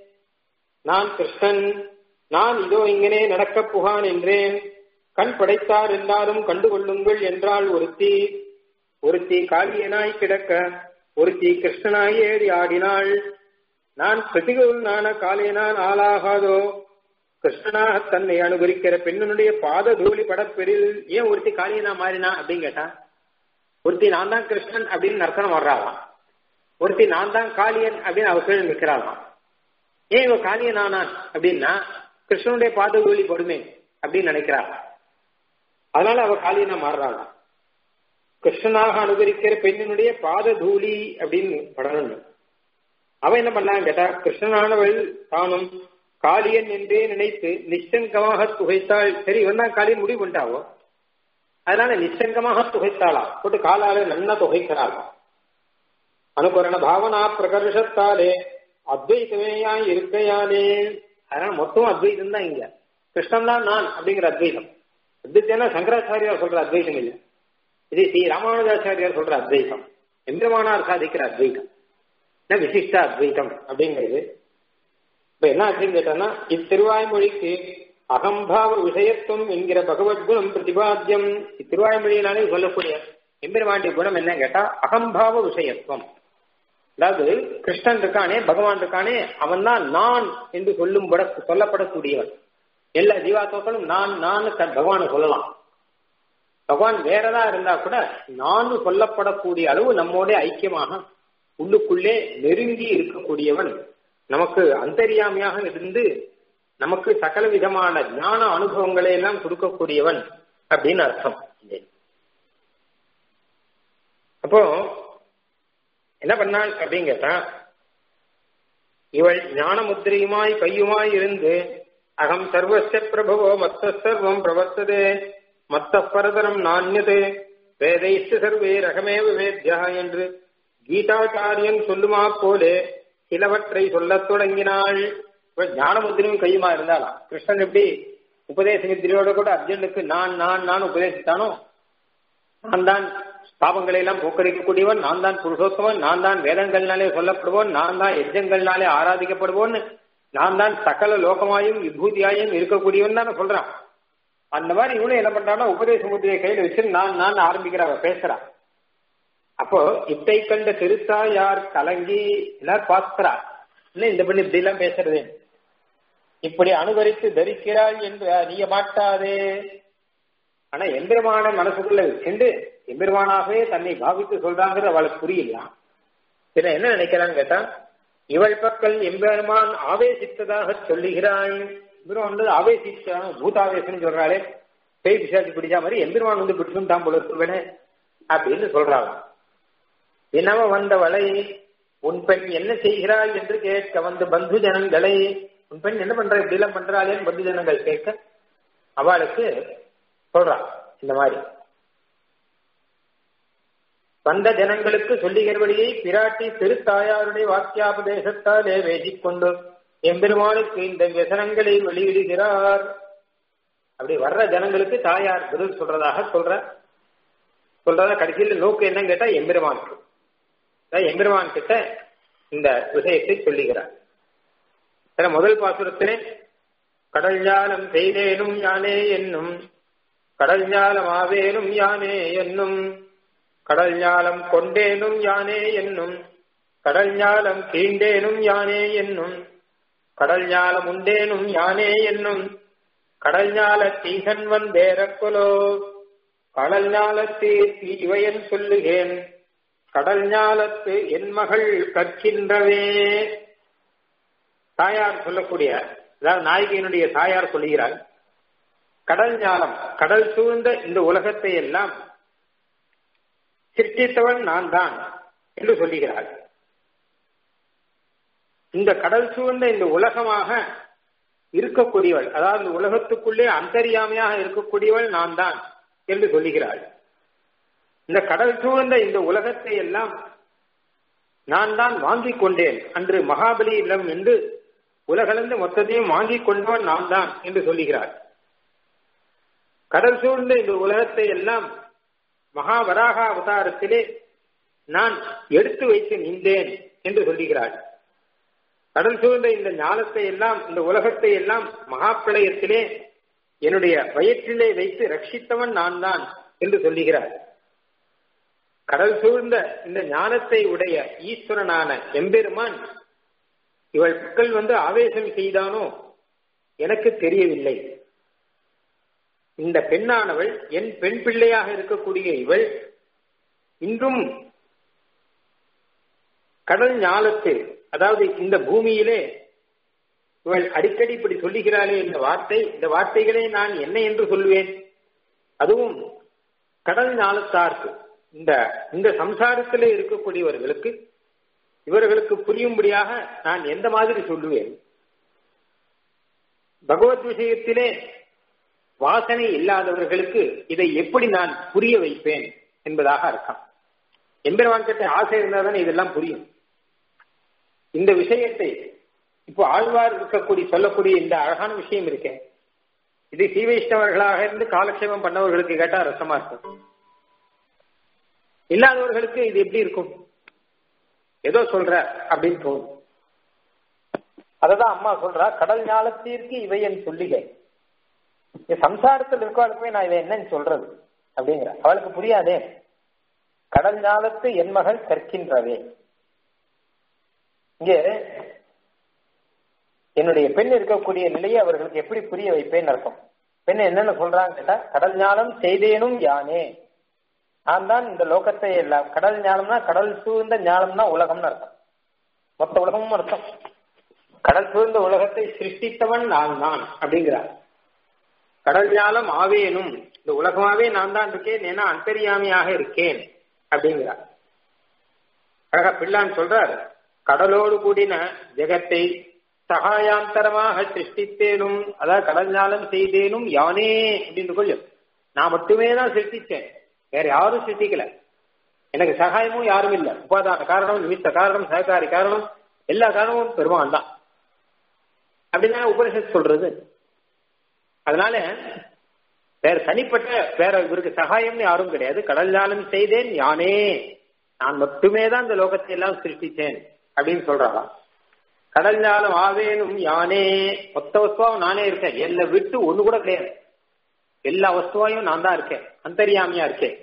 நான் கிருஷ்ணன் நான் இதோ இங்கனே நடக்கப் புகான் என்றேன் கண் படைத்தார் எல்லாரும் கண்டுகொள்ளுங்கள் என்றால் ஒருத்தி ஒருத்தி காளியனாய் கிடக்க ஒருத்தி கிருஷ்ணனாய் ஏறி ஆடினாள் நான் பிரதிகுள் நான காளியனான் ஆளாகாதோ கிருஷ்ணனாக தன்னை அனுகரிக்கிற பெண்ணுடைய பாத தூளி படப்பெரில் ஏன் ஒருத்தி காளியனா மாறினா அப்படின்னு கேட்டா ஒருத்தி நான் தான் கிருஷ்ணன் அப்படின்னு நர்த்தனம் வர்றாளாம் ஒருத்தி நான் தான் காளியன் அப்படின்னு அவ கீழே நிற்கிறாளாம் ஏன் இவ காளியன் ஆனான் அப்படின்னா கிருஷ்ணனுடைய பாத தூளி படுமே அப்படின்னு நினைக்கிறாள் அதனால அவ காளியனா மாறுறாளாம் கிருஷ்ணனாக அனுகரிக்கிற பெண்ணினுடைய பாத தூளி அப்படின்னு படணும் அவன் என்ன பண்ணான்னு கேட்டா கிருஷ்ணனானவள் தானும் காளியன் என்றே நினைத்து நிச்சங்கமாக துகைத்தாள் சரி இவன் தான் காளியன் முடிவு பண்ணிட்டாவோ அதனால நிச்சங்கமாக துகைத்தாளா போட்டு காலால நல்லா துகைக்கிறாளாம் அனுகரண பாவனா பிரகர்ஷத்தாலே அத்வைத்தமேயாய் இருக்கையாலே அதனால மொத்தம் அத்வைதம் தான் இங்க கிருஷ்ணன் தான் நான் அப்படிங்கிற அத்வைதம் அத்வைத்தம்னா சங்கராச்சாரியார் சொல்ற அத்வைதம் இல்லை இது ஸ்ரீ ராமானுஜாச்சாரியார் சொல்ற அத்வைதம் எந்திரமானார் சாதிக்கிற அத்வைதம் விசிஷ்ட அத்வைதம் அப்படிங்கிறது இப்ப என்ன ஆச்சுன்னு கேட்டோம்னா இத்திருவாய்மொழிக்கு அகம்பாவ விஷயத்துவம் என்கிற பகவத்குணம் பிரதிபாத்தியம் இத்திருவாய்மொழியினாலே சொல்லக்கூடிய எம்பெருமாண்டிய குணம் என்ன கேட்டா அகம்பாவ விஷயத்துவம் அதாவது கிருஷ்ணன் இருக்கானே பகவான் இருக்கானே அவன் தான் நான் என்று சொல்லும் சொல்லப்படக்கூடியவன் எல்லா ஜீவாத்மாக்களும் நான் நான் பகவானை சொல்லலாம் பகவான் வேறதா இருந்தா கூட நான் சொல்லப்படக்கூடிய அளவு நம்மோட ஐக்கியமாக உள்ளுக்குள்ளே நெருங்கி இருக்கக்கூடியவன் நமக்கு அந்தரியாமையாக இருந்து நமக்கு சகல விதமான ஞான அனுபவங்களை எல்லாம் கொடுக்கக்கூடியவன் அப்படின்னு அர்த்தம் அப்போ என்ன பண்ணாள் அப்படின்னு கேட்டா இவள் ஞான முத்திரையுமாய் கையுமாய் இருந்து அகம் சர்வச பிரபவோ மத்த சர்வம் பிரவர்த்ததே மத்த பரதரம் நானியது வேதைஸ்து சர்வே ரகமேவ வேத்யா என்று கீதாச்சாரியன் சொல்லுமா போலே சிலவற்றை சொல்லத் தொடங்கினாள் ஞானமுத்திரையும் கையுமா இருந்தாலாம் கிருஷ்ணன் எப்படி உபதேச முத்திரையோட கூட அர்ஜுனுக்கு நான் நான் நான் உபதேசித்தானோ நான் தான் பாவங்களை எல்லாம் போக்கடிக்கக்கூடியவன் நான் தான் புருஷோத்தமன் நான் தான் வேதங்கள்னாலே சொல்லப்படுவோன் நான் தான் யஜ்ஜங்கள்னாலே ஆராதிக்கப்படுவோன் நான் தான் சகல லோகமாயும் விபூதியாயும் இருக்கக்கூடியவன் தான் சொல்றான் அந்த மாதிரி இவனும் என்ன பண்றான்னா உபதேச முத்திரையை கையில வச்சு நான் நான் ஆரம்பிக்கிறவ பேசுறான் அப்போ இத்தை கண்ட திருத்தாயார் கலங்கி எல்லாரும் பார்க்கிறா இல்ல இந்த பண்ணி இப்படி எல்லாம் பேசுறது இப்படி அனுகரித்து தரிக்கிறாள் என்று அறிய மாட்டாதே ஆனா எம்பெருமான மனசுக்குள்ள சென்று எம்பெருமானாகவே தன்னை பாவித்து சொல்றாங்கிறது அவளுக்கு புரியலையா பின்ன என்ன நினைக்கிறான்னு கேட்டா இவள் பக்கல் எம்பெருமான் ஆவேசித்ததாக சொல்லுகிறாள் எம்பெருமான் வந்து ஆவேசிச்சான் பூதாவேசம் சொல்றாளே பேய் பிசாசி பிடிச்சா மாதிரி எம்பெருமான் வந்து பிடிச்சும் தான் போல சொல்வேனே அப்படின்னு சொல்றாங்க என்னவ வந்தவளை உன் பெண் என்ன செய்கிறாள் என்று கேட்க வந்த பந்து ஜனங்களை உன் பெண் என்ன பண்ற இப்படி எல்லாம் பண்றாளேன்னு பந்து ஜனங்கள் கேட்க அவளுக்கு சொல்றான் இந்த மாதிரி வந்த ஜனங்களுக்கு சொல்லுகிறபடியை பிராட்டி திருத்தாயாருடைய வாக்கியாபதேசத்தாலே வேதிக் கொண்டு எம்பெருமானுக்கு இந்த வியசனங்களை வெளியிடுகிறார் அப்படி வர்ற ஜனங்களுக்கு தாயார் பதில் சொல்றதாக சொல்ற சொல்றதா கடைசியில் நோக்கு என்னன்னு கேட்டா எம்பெருமானுக்கு எம்பெருமான் கிட்ட இந்த விஷயத்தை சொல்லுகிறார் முதல் பாசுரத்திலே கடல் ஞானம் செய்தேனும் யானே என்னும் கடல் ஞானம் ஆவேனும் யானே என்னும் கடல் ஞானம் கொண்டேனும் யானே என்னும் கடல் ஞானம் கீண்டேனும் யானே என்னும் கடல் ஞானம் உண்டேனும் யானே என்னும் கடல் ஞால தீகன் வந்தேரக்கொலோ கடல் ஞாலத்தே இவையன் சொல்லுகேன் கடல் ஞாலத்து என் மகள் கற்கின்றவே தாயார் சொல்லக்கூடிய அதாவது நாயகியினுடைய தாயார் சொல்லுகிறாள் கடல் ஞானம் கடல் சூழ்ந்த இந்த உலகத்தை எல்லாம் சிருஷ்டித்தவன் நான் தான் என்று சொல்லுகிறாள் இந்த கடல் சூழ்ந்த இந்த உலகமாக இருக்கக்கூடியவள் அதாவது இந்த உலகத்துக்குள்ளே அந்தரியாமையாக இருக்கக்கூடியவள் நான் தான் என்று சொல்லுகிறாள் இந்த கடல் சூழ்ந்த இந்த உலகத்தை எல்லாம் நான் தான் வாங்கிக் கொண்டேன் அன்று மகாபலியிடம் என்று உலகளந்து மொத்தத்தையும் வாங்கிக் கொண்டவன் நான் தான் என்று சொல்லுகிறார் கடல் சூழ்ந்த இந்த உலகத்தை எல்லாம் மகாவராக அவதாரத்திலே நான் எடுத்து வைத்து நின்றேன் என்று சொல்லுகிறாள் கடல் சூழ்ந்த இந்த ஞானத்தை எல்லாம் இந்த உலகத்தை எல்லாம் மகாப்பிரளயத்திலே என்னுடைய வயிற்றிலே வைத்து ரட்சித்தவன் நான் தான் என்று சொல்லுகிறார் கடல் சூழ்ந்த இந்த ஞானத்தை உடைய ஈஸ்வரனான எம்பெருமான் இவள் மக்கள் வந்து ஆவேசம் செய்தானோ எனக்கு தெரியவில்லை இந்த பெண்ணானவள் என் பெண் பிள்ளையாக இருக்கக்கூடிய இவள் இன்றும் கடல் ஞானத்து அதாவது இந்த பூமியிலே இவள் அடிக்கடி இப்படி சொல்லுகிறாளே இந்த வார்த்தை இந்த வார்த்தைகளை நான் என்ன என்று சொல்லுவேன் அதுவும் கடல் ஞானத்தார்க்கு இந்த இந்த சம்சாரத்திலே இருக்கக்கூடியவர்களுக்கு இவர்களுக்கு புரியும்படியாக நான் எந்த மாதிரி சொல்லுவேன் பகவத் விஷயத்திலே வாசனை இல்லாதவர்களுக்கு இதை எப்படி நான் புரிய வைப்பேன் என்பதாக அர்த்தம் எம்பெருமான் கிட்ட ஆசை இருந்தால் தானே இதெல்லாம் புரியும் இந்த விஷயத்தை இப்போ ஆழ்வார் இருக்கக்கூடிய சொல்லக்கூடிய இந்த அழகான விஷயம் இருக்கேன் இது ஸ்ரீ வைஷ்ணவர்களாக இருந்து காலக்ஷேபம் பண்ணவர்களுக்கு கேட்டா ரசமா இருக்கும் இல்லாதவர்களுக்கு இது எப்படி இருக்கும் ஏதோ சொல்ற அப்படின்னு தோணும் அததான் அம்மா சொல்றா கடல் ஞாலத்திற்கு இவை என் சொல்லிகை சம்சாரத்தில் இருக்கவளுக்குமே நான் இதை என்னன்னு சொல்றது அப்படிங்கிற அவளுக்கு புரியாதே கடல் ஞாலத்து என் மகள் கற்கின்றவே இங்கே என்னுடைய பெண் இருக்கக்கூடிய நிலையை அவர்களுக்கு எப்படி புரிய வைப்பேன்னு அர்த்தம் பெண் என்னன்னு சொல்றாங்க கேட்டா கடல் ஞானம் செய்தேனும் யானே நான் தான் இந்த லோகத்தை எல்லாம் கடல் ஞானம்னா கடல் சூழ்ந்த ஞானம்னா உலகம்னு அர்த்தம் மொத்த உலகமும் அர்த்தம் கடல் சூழ்ந்த உலகத்தை சிருஷ்டித்தவன் நான் தான் அப்படிங்கிறார் கடல் ஞானம் ஆவேனும் இந்த உலகமாவே நான் தான் இருக்கேன் ஏன்னா அந்தரியாமியாக இருக்கேன் அப்படிங்கிறார் அழகா பிள்ளான் சொல்றார் கடலோடு கூடின ஜெகத்தை சகாயாந்தரமாக சிருஷ்டித்தேனும் அதாவது கடல் ஞானம் செய்தேனும் யானே அப்படின்னு கொள்ளும் நான் மட்டுமே தான் சிருஷ்டிச்சேன் வேற யாரும் சிருஷ்டிக்கல எனக்கு சகாயமும் யாரும் இல்லை உபாதான காரணம் நிமித்த காரணம் சககாரி காரணம் எல்லா காரணமும் பெருமான் தான் அப்படின்னா உபனிஷத் சொல்றது அதனால வேற தனிப்பட்ட வேற இவருக்கு சகாயம்னு யாரும் கிடையாது கடல் ஞானம் செய்தேன் யானே நான் மட்டுமே தான் இந்த லோகத்தை எல்லாம் சிருஷ்டிச்சேன் அப்படின்னு சொல்றாராம் கடல் ஞானம் ஆவேனும் யானே மொத்த வஸ்துவாவும் நானே இருக்கேன் என்னை விட்டு ஒண்ணு கூட கிடையாது எல்லா வஸ்துவாயும் நான் தான் இருக்கேன் அந்தரியாமியா இருக்கேன்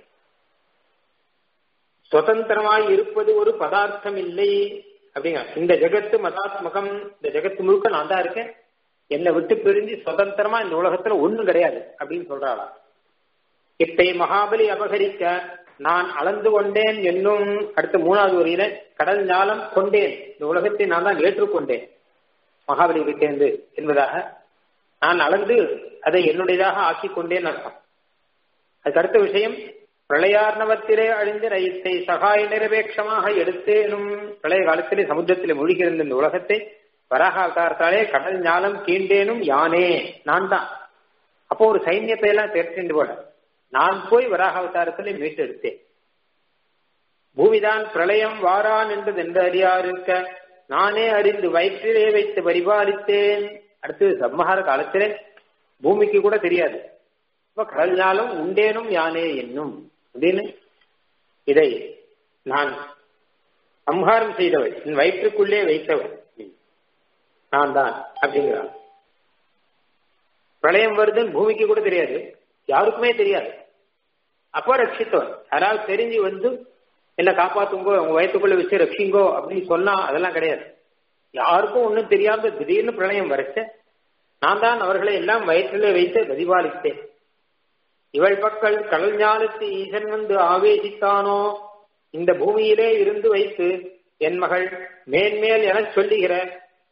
சுதந்திரமாய் இருப்பது ஒரு பதார்த்தம் இல்லை அப்படிங்க இந்த ஜெகத்து மதாத்மகம் இந்த ஜெகத்து முழுக்க நான் தான் இருக்கேன் என்னை விட்டு பிரிஞ்சு சுதந்திரமா இந்த உலகத்துல ஒண்ணும் கிடையாது அப்படின்னு சொல்றாளா இத்தை மகாபலி அபகரிக்க நான் அளந்து கொண்டேன் என்னும் அடுத்த மூணாவது வரியில கடல் ஞாலம் கொண்டேன் இந்த உலகத்தை நான் தான் ஏற்றுக்கொண்டேன் மகாபலி சேர்ந்து என்பதாக நான் அளந்து அதை என்னுடையதாக ஆக்கிக் கொண்டேன் அர்த்தம் அதுக்கு அடுத்த விஷயம் பிரளயார்ணவத்திலே அழிந்த ரயித்தை சகாய நிரபேட்சமாக எடுத்தேனும் பிரளய காலத்திலே சமுத்திரத்திலே மூழ்கியிருந்த இந்த உலகத்தை வராக அவதாரத்தாலே கடல் ஞானம் கீண்டேனும் யானே நான் தான் அப்போ ஒரு சைன்யத்தை எல்லாம் தெரிந்து போல நான் போய் வராக அவதாரத்திலே மீட்டெடுத்தேன் பூமிதான் பிரளயம் வாரான் என்பது என்று அறியாருக்க நானே அறிந்து வயிற்றிலே வைத்து பரிபாலித்தேன் அடுத்து சம்மகார காலத்திலே பூமிக்கு கூட தெரியாது இப்ப கடல் ஞானம் உண்டேனும் யானே என்னும் அப்படின்னு இதை நான் சம்ஹாரம் செய்தவள் என் வயிற்றுக்குள்ளே வைத்தவள் நான் தான் அப்படிங்கிறான் பிரளயம் வருதுன்னு பூமிக்கு கூட தெரியாது யாருக்குமே தெரியாது அப்போ ரட்சித்தவன் யாராவது தெரிஞ்சு வந்து என்ன காப்பாத்துங்கோ உங்க வயத்துக்குள்ள வச்சு ரட்சிங்கோ அப்படின்னு சொன்னா அதெல்லாம் கிடையாது யாருக்கும் ஒன்றும் தெரியாம திடீர்னு பிரளயம் வரைச்ச நான் தான் அவர்களை எல்லாம் வயிற்றிலே வைத்து பிரதிபாலித்தேன் இவள் பக்கம் கடல் ஞானத்து ஈசன் வந்து ஆவேசித்தானோ இந்த பூமியிலே இருந்து வைத்து என் மகள் மேன்மேல் என சொல்லுகிற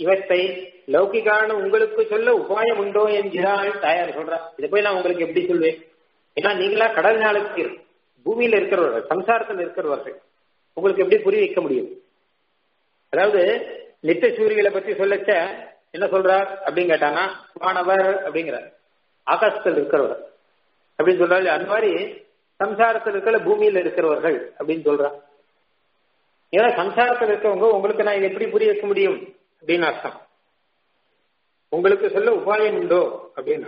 இவற்றை லௌகிகான உங்களுக்கு சொல்ல உபாயம் உண்டோ என்கிறாள் தாயார் சொல்றா இதை போய் நான் உங்களுக்கு எப்படி சொல்வேன் ஏன்னா நீங்களா கடல் நாளுக்கு பூமியில இருக்கிறவர்கள் சம்சாரத்தில் இருக்கிறவர்கள் உங்களுக்கு எப்படி புரிய வைக்க முடியும் அதாவது நித்திய சூரியகளை பத்தி சொல்லச்ச என்ன சொல்றார் அப்படின்னு கேட்டானா மாணவர் அப்படிங்கிறார் ஆகாசத்தில் இருக்கிறவர் அப்படின்னு சொல்றாரு அந்த மாதிரி சம்சாரத்தில் இருக்கிற பூமியில இருக்கிறவர்கள் அப்படின்னு சொல்றான் ஏன்னா சம்சாரத்தில் இருக்கவங்க உங்களுக்கு நான் இதை எப்படி புரிய வைக்க முடியும் அப்படின்னு அர்த்தம் உங்களுக்கு சொல்ல உபாயம் உண்டோ அப்படின்னா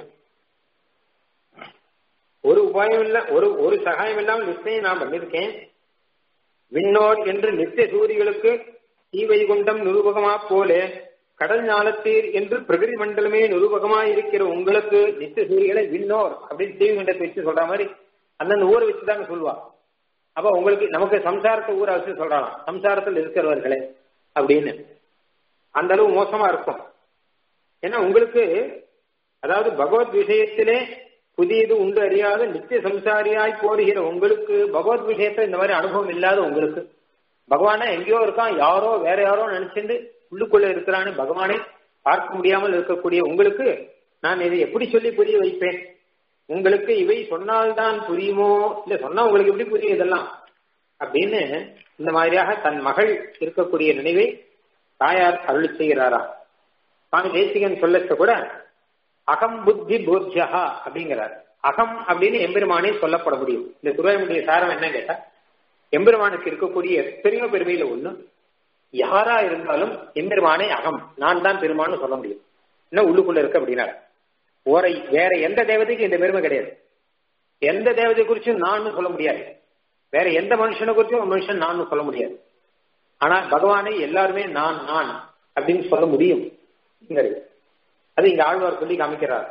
ஒரு உபாயம் இல்ல ஒரு ஒரு சகாயம் இல்லாமல் நிச்சயம் நான் பண்ணிருக்கேன் விண்ணோர் என்று நித்திய சூரிகளுக்கு தீவைகுண்டம் நிரூபகமா போல கடல் ஞானத்தீர் என்று பிரகிருதி மண்டலமே நிரூபகமா இருக்கிற உங்களுக்கு நித்திய சூரியகளை விண்ணோர் அப்படின்னு தீவைகுண்டத்தை வச்சு சொல்ற மாதிரி அந்தந்த ஊரை வச்சுதாங்க சொல்லுவா அப்ப உங்களுக்கு நமக்கு சம்சாரத்தை ஊரை வச்சு சொல்றாங்க சம்சாரத்தில் இருக்கிறவர்களே அப்படின்னு அந்த அளவு மோசமா இருக்கும் ஏன்னா உங்களுக்கு அதாவது பகவத் விஷயத்திலே புதியது உண்டு அறியாத நித்திய சம்சாரியாய் போடுகிற உங்களுக்கு பகவத் விஷயத்துல இந்த மாதிரி அனுபவம் இல்லாத உங்களுக்கு பகவானா எங்கேயோ இருக்கான் யாரோ வேற யாரோ நினைச்சிட்டு உள்ளுக்குள்ள இருக்கிறான்னு பகவானை பார்க்க முடியாமல் இருக்கக்கூடிய உங்களுக்கு நான் இதை எப்படி சொல்லி புரிய வைப்பேன் உங்களுக்கு இவை சொன்னால்தான் புரியுமோ இல்ல சொன்னா உங்களுக்கு எப்படி புரியும் இதெல்லாம் அப்படின்னு இந்த மாதிரியாக தன் மகள் இருக்கக்கூடிய நினைவை தாயார் அருளி செய்கிறாராம் சுவாமி தேசிகன் சொல்லச்ச கூட அகம் புத்தி போத்தியா அப்படிங்கிறார் அகம் அப்படின்னு எம்பெருமானே சொல்லப்பட முடியும் இந்த துறைமுடைய சாரம் என்ன கேட்டா எம்பெருமானுக்கு இருக்கக்கூடிய எத்தனையோ பெருமையில ஒண்ணு யாரா இருந்தாலும் எம்பெருமானே அகம் நான் தான் பெருமான்னு சொல்ல முடியும் என்ன உள்ளுக்குள்ள இருக்கு அப்படின்னா ஓரை வேற எந்த தேவதைக்கும் இந்த பெருமை கிடையாது எந்த தேவதை குறிச்சும் நான் சொல்ல முடியாது வேற எந்த மனுஷனை குறிச்சும் மனுஷன் நான் சொல்ல முடியாது ஆனா பகவானை எல்லாருமே நான் நான் அப்படின்னு சொல்ல முடியும் அது இங்க ஆழ்வார் சொல்லி காமிக்கிறார்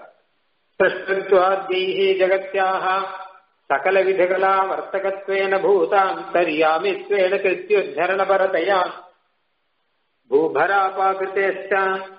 ஜகத்யாக சகல விதகலா வர்த்தகத்வேன பூதாந்தர்யாமித்வேன கிருத்யுத்தரணபரதயா பூபராபாகிருத்தேஷ்ட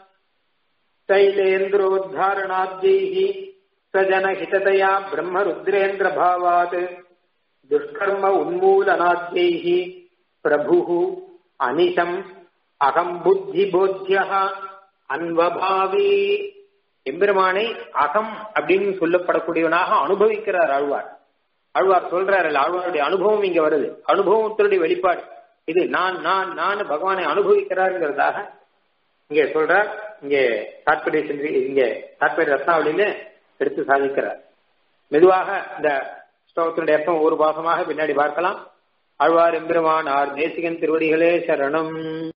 तैलेन्द्रोद्धारणाद्यैः सजनहिततया ब्रह्मरुद्रेन्द्रभावात् दुष्कर्म उन्मूलनाद्यैः प्रभुः अनिशम् அகம் புத்தி போத்தியா அன்வபாவி எம்பெருமானை அகம் அப்படின்னு சொல்லப்படக்கூடியவனாக அனுபவிக்கிறார் ஆழ்வார் ஆழ்வார் சொல்றாரு ஆழ்வாருடைய அனுபவம் இங்க வருது அனுபவத்தினுடைய வெளிப்பாடு இது நான் நான் நான் பகவானை அனுபவிக்கிறாருங்கிறதாக இங்க சொல்றார் இங்க தாற்பரிய இங்க தாற்பரிய ரத்னாவளியில எடுத்து சாதிக்கிறார் மெதுவாக இந்த ஸ்லோகத்தினுடைய அர்த்தம் ஒரு பாசமாக பின்னாடி பார்க்கலாம் ஆழ்வார் எம்பெருமான் ஆர் தேசிகன் திருவடிகளே சரணம்